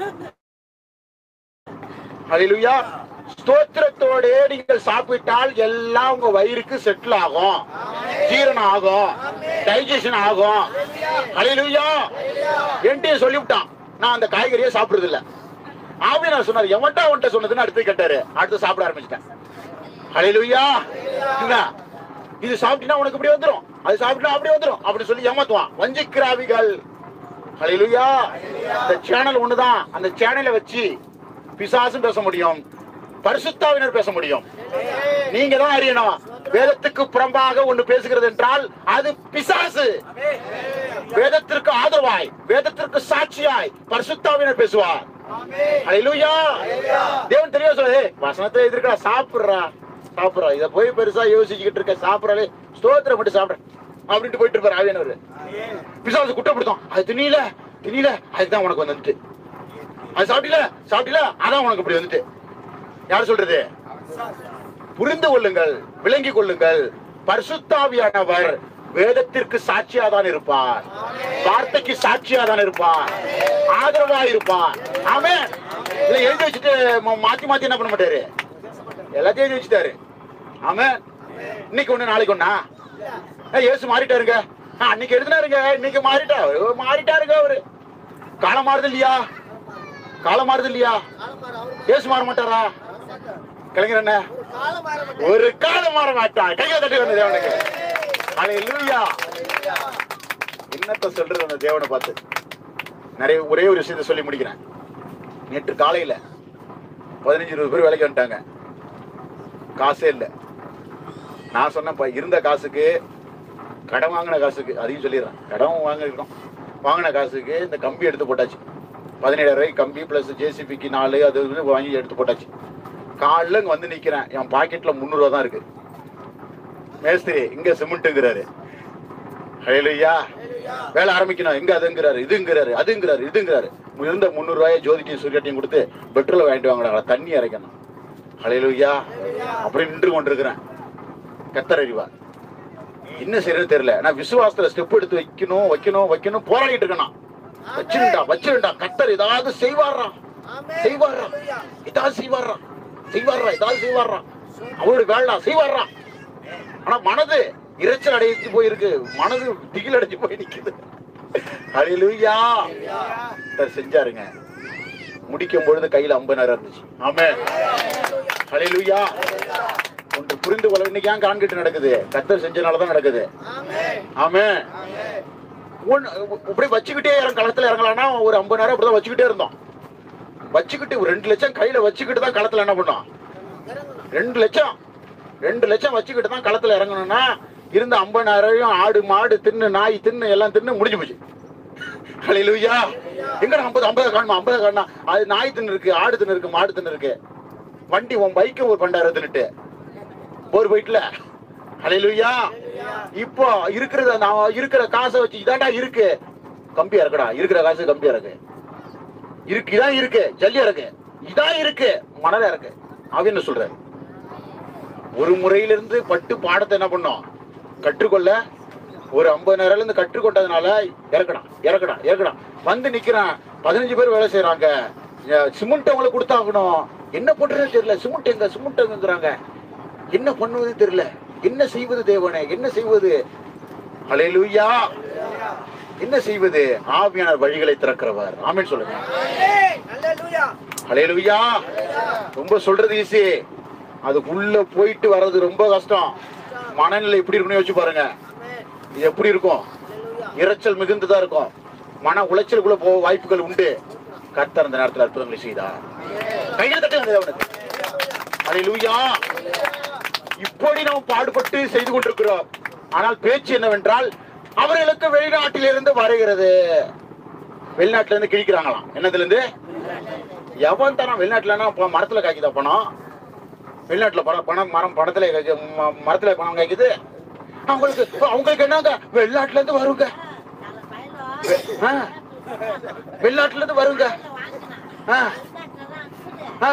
ஹalleluya ஸ்தோத்திரத்தோட நீங்கள் சாப்பிட்டால் எல்லாம் உங்க வயிறுக்கு செட்டில் ஆகும் ஜீரணம் ஆகும் டைஜஷன் ஆகும் ஹalleluya என்கிட்ட சொல்லிவிட்டான் நான் அந்த காய்கறியை சாப்பிடுறது இல்ல ஆவியானவர் சொன்னார் எவன்டா அவன்கிட்ட சொன்னதுன்னு அடுத்து கேட்டாரு அடுத்து சாப்பிட ஆரம்பிச்சிட்டேன் ஹalleluya என்ன இது சாப்பிட்டீங்கன்னா உனக்கு இப்படி வந்துரும் அது சாப்பிட்டா அப்படி வந்துரும் அப்படி சொல்லி ஏமாத்துவான் வஞ்சிக்கிராவிகள் ஹalleluya இந்த சேனல் ஒண்ணுதான் அந்த சேனலை வச்சு பிசாசும் பேச முடியும் பரிசுத்தாவினர் பேச முடியும் நீங்க தான் அறியணும் வேதத்துக்கு புறம்பாக ஒண்ணு பேசுகிறது என்றால் அது பிசாசு வேதத்திற்கு ஆதரவாய் வேதத்திற்கு சாட்சியாய் பரிசுத்தாவினர் பேசுவார் ஹalleluya தேவன் தெரிய சொல்லு வசனத்தை எதிர்க்கா சாப்பிடுறா சாப்பிடுறா இத போய் பெருசா யோசிச்சுக்கிட்டு இருக்க சாப்பிடறாலே ஸ்தோத்திரம் மட்டும் சாப்பிட அப்படின்ட்டு போயிட்டு இருப்பாரு ஆவியானவர் பிசாசு குற்றப்படுத்தும் அது திணியில திணியில அதுதான் உனக்கு வந்துட்டு அது சாப்பிட்டீல சாப்பிட்டீல அதான் உனக்கு இப்படி வந்துட்டு யார் சொல்றது புரிந்து கொள்ளுங்கள் விளங்கிக் கொள்ளுங்கள் பரிசுத்தாவியானவர் வேதத்திற்கு சாட்சியாதான் இருப்பார் வார்த்தைக்கு சாட்சியாதான் இருப்பார் ஆதரவா இருப்பார் அவன் இல்ல எழுதி வச்சுட்டு ம- மாத்தி மாத்தி என்ன பண்ண மாட்டாரு எல்லாத்தையும் எழுதி வச்சுட்டாரு ஆமென் இன்னைக்கு ஒண்ணு நாளைக்கு ஒண்ணா ஏய், இயேசு மாறிட்டாருங்க ஆ, அன்னைக்கு எழுதினாருங்க இன்னைக்கு மாறிட்டா மாறிட்டாருங்க அவரு காலம் மாறுது இல்லையா காலம் மாறுது இல்லையா இயேசு மாற மாட்டாரா கலைஞர் என்ன ஒரு காலம் மாற மாட்டான் கையை தட்டி வந்த தேவனுக்கு அல்லேலூயா என்னத்த சொல்றது அந்த தேவனை பார்த்து நிறைய ஒரே ஒரு விஷயத்தை சொல்லி முடிக்கிறேன் நேற்று காலையில பதினஞ்சு இருபது பேர் வேலைக்கு வந்துட்டாங்க காசே இல்லை நான் சொன்னேன் "பா, இருந்த காசுக்கு கடன் வாங்கின காசுக்கு அதையும் சொல்லிடுறேன் கடன் வாங்கிருக்கோம் வாங்கின காசுக்கு இந்த கம்பி எடுத்து போட்டாச்சு பதினேழாயிரம் ரூபாய்க்கு கம்பி ப்ளஸ் ஜேசிபிக்கு நாலு அது இதுன்னு வாங்கி எடுத்து போட்டாச்சு காலைல இங்க வந்து நிக்கிறேன் என் பாக்கெட்ல முந்நூறுவா தான் இருக்கு மேஸ்திரி இங்க சிமெண்ட்டுங்கிறாரு ஹalleluya வேலை ஆரம்பிக்கணும் எங்க அதுங்கிறாரு இதுங்கிறாரு அதுங்கிறாரு இதுங்கிறாரு இருந்த முந்நூறு ரூபாயை ஜோதிக்கு சுருக்கட்டையும் கொடுத்து பெட்ரோல் வாங்கிட்டு வாங்கடா தண்ணி இறைக்கணும் ஹalleluya அப்படி நின்று கொண்டிருக்கிறேன் கத்தர் அறிவார் என்ன செய்யறது தெரியல நான் விசுவாசத்துல ஸ்டெப் எடுத்து வைக்கணும் வைக்கணும் வைக்கணும் போராடிட்டு இருக்கேன் வச்சிருண்டா வச்சிருண்டா கத்தர் ஏதாவது செய்வாரா செய்வாரா ஏதாவது செய்வாரா செய்வாரா ஏதாவது செய்வாரா அவருடைய வேலை செய்வாரா ஆனா மனது இரைச்சல் அடைஞ்சு போயிருக்கு மனது திகில் அடைஞ்சு போய் நிக்குது ஹalleluya கர்த்தர் செஞ்சாருங்க முடிக்கும் பொழுது கையில 50000 இருந்துச்சு ஆமென் ஹalleluya ஒன்று புரிந்து கொள்ள இன்னைக்கு ஏன் காண்கிட்டு நடக்குது கத்தர் செஞ்சனால தான் நடக்குது ஆமென் ஒண்ணு இப்படி வச்சுக்கிட்டே இறங்க களத்துல இறங்கலாம்னா ஒரு 50000 அப்படிதான் வச்சுக்கிட்டே இருந்தோம் வச்சுக்கிட்டு ஒரு ரெண்டு லட்சம் கையில வச்சுக்கிட்டு தான் களத்துல என்ன பண்ணோம் ரெண்டு லட்சம் ரெண்டு லட்சம் வச்சுக்கிட்டு தான் களத்துல இறங்கணும்னா இருந்த ஐம்பதாயிரம் ஆடு மாடு தின்னு நாய் தின்னு எல்லாம் தின்னு முடிஞ்சு போச்சு ஹalleluya எங்கடா ஐம்பது ஐம்பது காணுமா ஐம்பது காணுமா அது நாய் தின்னு இருக்கு ஆடு தின்னு இருக்கு மாடு தின்னு இருக்கு வண்டி உன் பைக்கு ஒரு பண்டாயிரம் தின்னுட்டு ஒரு பைக்ல ஹalleluya இப்போ இருக்கிறத நான் இருக்கிற காசை வச்சு இதாண்டா இருக்கு கம்பியா இருக்குடா இருக்கிற காசு கம்பியா இருக்கு இருக்கு இதான் இருக்கு ஜல்லியா இருக்கு இதான் இருக்கு மணலா இருக்கு அவன் என்ன சொல்ற ஒரு முறையிலிருந்து பட்டு பாடத்தை என்ன பண்ணோம் கற்றுக்கொள்ள ஒரு ஐம்பதாயிரம் இருந்து கற்றுக்கொண்டதுனால இறக்கணும் இறக்கணும் இறக்கணும் வந்து நிக்கிறான் பதினஞ்சு பேர் வேலை செய்யறாங்க சிமெண்ட் அவங்களுக்கு கொடுத்தாகணும் என்ன பண்றதுன்னு தெரியல சிமெண்ட் எங்க சிமெண்ட் எங்கிறாங்க என்ன பண்ணுவது தெரியல என்ன செய்வது தேவனே என்ன செய்வது அலையலூயா என்ன செய்வது ஆவியான வழிகளை திறக்கிறவர் ஆமென் சொல்லுங்க அல்லேலூயா அலையலுயா ரொம்ப சொல்றது ஈஸி அதுக்குள்ள போயிட்டு வர்றது ரொம்ப கஷ்டம் மனநிலை எப்படி இருக்குன்னு யோசிச்சு பாருங்க இது எப்படி இருக்கும் இரைச்சல் மிகுந்ததா இருக்கும் மன உளைச்சலுக்குள்ள போக வாய்ப்புகள் உண்டு கர்த்தர் அந்த நேரத்தில் அற்புதங்களை செய்தார் கையில் தட்டுங்க அவனுக்கு அலையலுயா இப்படி நாம் பாடுபட்டு செய்து கொண்டிருக்கிறோம் ஆனால் பேச்சு என்னவென்றால் அவர்களுக்கு வெளிநாட்டிலிருந்து வருகிறது வெளிநாட்டுல இருந்து கிழிக்கிறாங்களாம் என்னதுல இருந்து எவன் தரான் வெளிநாட்டுலன்னா ப- மரத்துல காய்க்குதா பணம் வெளிநாட்டுல பணம் பணம் மரம் பணத்துல காய்க்கு- ம- மரத்துல பணம் காய்க்குது அவங்களுக்கு அவங்களுக்கு என்னங்க வெளிநாட்டுல இருந்து வருங்க ஆ, வெளிநாட்டுல இருந்து வருங்க ஆ, ஆ.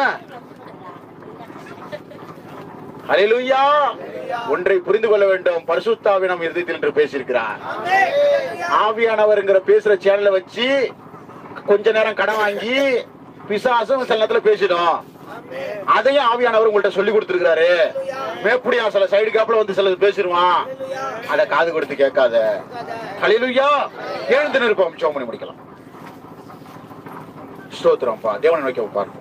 ஹalleluya ஒன்றை புரிந்து கொள்ள வேண்டும் பரிசுத்தாவி நம் இருதயத்தில் என்று பேசியிருக்கிறார் ஆவியானவர்ங்கிற பேசுற சேனலை வச்சு கொஞ்ச நேரம் கடன் வாங்கி பிசாசும் சில நேரத்துல பேசிடும் அதையும் ஆவியானவர் உங்கள்ட்ட சொல்லி கொடுத்துருக்காரு மேப்படியா சில சைடு கேப்ல வந்து சில பேசிடுவான் அத காது கொடுத்து கேட்காத ஹalleluya எழுந்து நிற்போம் ஜெபம் பண்ணி முடிக்கலாம் ஸ்தோத்திரம்ப்பா தேவனை நோக்கி பார்ப்போம்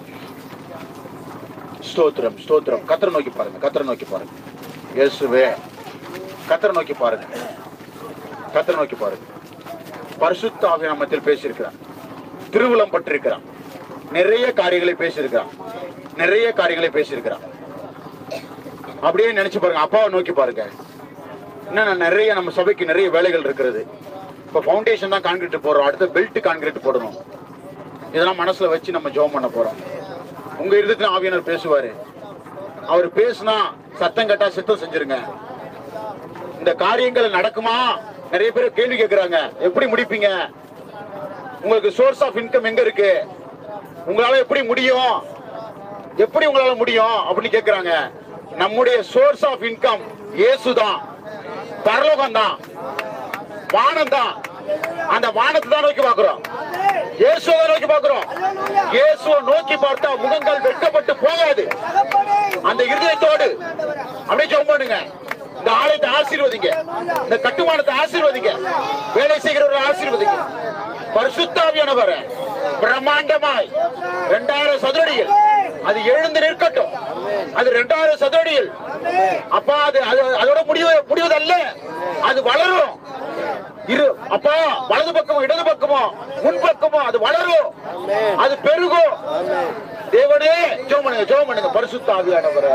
ஸ்தோத்திரம் ஸ்தோத்திரம் கத்தரை நோக்கி பாருங்க கத்தரை நோக்கி பாருங்க இயேசுவே கத்தரை நோக்கி பாருங்க கத்தரை நோக்கி பாருங்க பரிசுத்த ஆவியான மத்தியில் பேசியிருக்கிறான் திருவுளம் பட்டிருக்கிறான் நிறைய காரியங்களை பேசியிருக்கிறான் நிறைய காரியங்களை பேசியிருக்கிறான் அப்படியே நினைச்சு பாருங்க அப்பாவை நோக்கி பாருங்க இன்னும் நிறைய நம்ம சபைக்கு நிறைய வேலைகள் இருக்கிறது இப்போ ஃபவுண்டேஷன் தான் கான்கிரீட் போடுறோம் அடுத்த பெல்ட் கான்கிரீட் போடணும் இதெல்லாம் மனசுல வச்சு நம்ம ஜெபம் பண்ண போறோம் உங்க இருதயத்துல ஆவியானவர் பேசுவாரு அவர் பேசுனா சத்தம் கேட்டா சித்தம் செஞ்சிருங்க இந்த காரியங்கள் நடக்குமா நிறைய பேர் கேள்வி கேக்குறாங்க எப்படி முடிப்பீங்க உங்களுக்கு சோர்ஸ் ஆஃப் இன்கம் எங்க இருக்கு உங்களால எப்படி முடியும் எப்படி உங்களால முடியும் அப்படின்னு கேக்குறாங்க நம்முடைய சோர்ஸ் ஆஃப் இன்கம் இயேசுதான் பரலோகம் தான் வானம் தான் அந்த வானத்தை தான் நோக்கி பார்க்கிறோம் இயேசுவை நோக்கி பார்க்கிறோம் இயேசுவை நோக்கி பார்த்தா முகங்கள் வெட்கப்பட்டு போகாது அந்த இருதயத்தோடு அப்படியே ஜெபம் பண்ணுங்க இந்த ஆலயத்தை ஆசீர்வதிங்க இந்த கட்டுமானத்தை ஆசீர்வதிங்க வேலை செய்கிறவரை ஆசீர்வதிங்க பரிசுத்தாவியானவர பிரம்மாண்டமாய் இரண்டாயிரம் சதுரடிகள் அது எழுந்து நிற்கட்டும் அது இரண்டாயிரம் சதுரடிகள் அப்பா அது அது- அதோட முடிவு முடிவதல்ல அது வளரும் இரு அப்பா வலது பக்கமோ இடது பக்கமோ முன் பக்கமோ அது வளரும் அது பெருகும் தேவனே ஜோம் பண்ணுங்க ஜோம் பண்ணுங்க பரிசுத்த ஆவியானவரே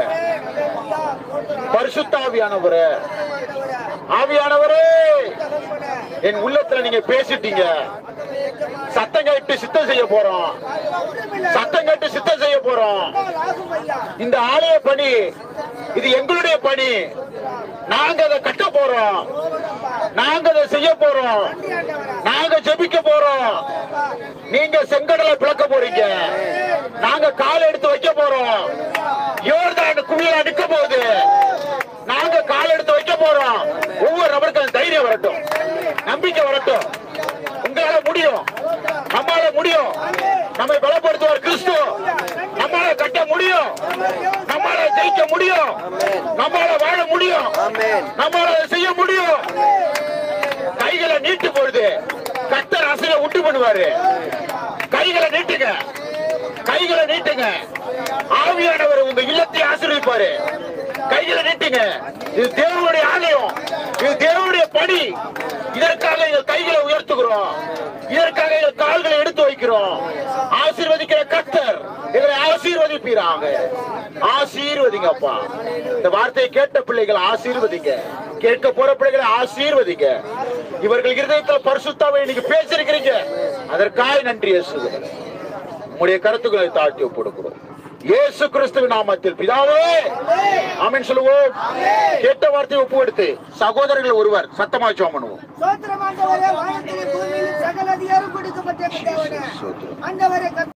பரிசுத்த ஆவியானவரே ஆவியானவரே என் உள்ளத்துல நீங்க பேசிட்டீங்க சத்தம் கேட்டு சித்தம் செய்ய போறோம் சத்தம் கேட்டு சித்தம் செய்ய போறோம் இந்த ஆலய பணி இது எங்களுடைய பணி நாங்க அதை கட்ட போறோம் நாங்க அதை செய்ய போறோம் நாங்க ஜெபிக்க போறோம் நீங்க செங்கடலை பிளக்க போறீங்க நாங்க கால் எடுத்து வைக்க போறோம் யோர்தான் குழியில நிக்க போகுது நாங்க கால் எடுத்து வைக்க போறோம் ஒவ்வொரு நபருக்கும் அந்த தைரியம் வரட்டும் நம்பிக்கை வரட்டும் உங்களால முடியும் நம்மால முடியும் நம்மை பலப்படுத்துவார் கிறிஸ்து நம்மால கட்ட முடியும் நம்மால ஜெயிக்க முடியும் நம்மால வாழ முடியும் நம்மால அதை செய்ய முடியும் கைகளை நீட்டு பொழுது கத்தர் அசைய உண்டு பண்ணுவாரு கைகளை நீட்டுங்க கைகளை நீட்டுங்க ஆவியானவர் உங்க இல்லத்தை ஆசீர்வதிப்பாரு கைகளை நீட்டுங்க இது தேவனுடைய ஆலயம் இது தேவனுடைய பணி இதற்காக எங்கள் கைகளை உயர்த்துகிறோம் இதற்காக எங்கள் கால்களை எடுத்து வைக்கிறோம் ஆசீர்வதிக்கிற நிரப்பீராக ஆசீர்வதிங்கப்பா இந்த வார்த்தையை கேட்ட பிள்ளைகள் ஆசீர்வதிங்க கேட்க போற பிள்ளைகளை ஆசீர்வதிங்க இவர்கள் இருதயத்தில் பரிசுத்தாவை இன்னைக்கு பேசிருக்கிறீங்க அதற்காய் நன்றி இயேசுவே உங்களுடைய கருத்துக்களை தாழ்த்தி ஒப்படுக்கிறோம் இயேசு கிறிஸ்துவின் நாமத்தில் பிதாவே ஆமென் சொல்லுவோம் கேட்ட வார்த்தையை ஒப்பு எடுத்து சகோதரர்கள் ஒருவர் சத்தமா ஜெபம் பண்ணுவோம் சோத்திரம் ஆண்டவரே வானத்திலே பூமியில் சகல அதிகாரம் கொடுக்கப்பட்ட தேவனே ஸ்தோத்திரம். ஆண்டவரே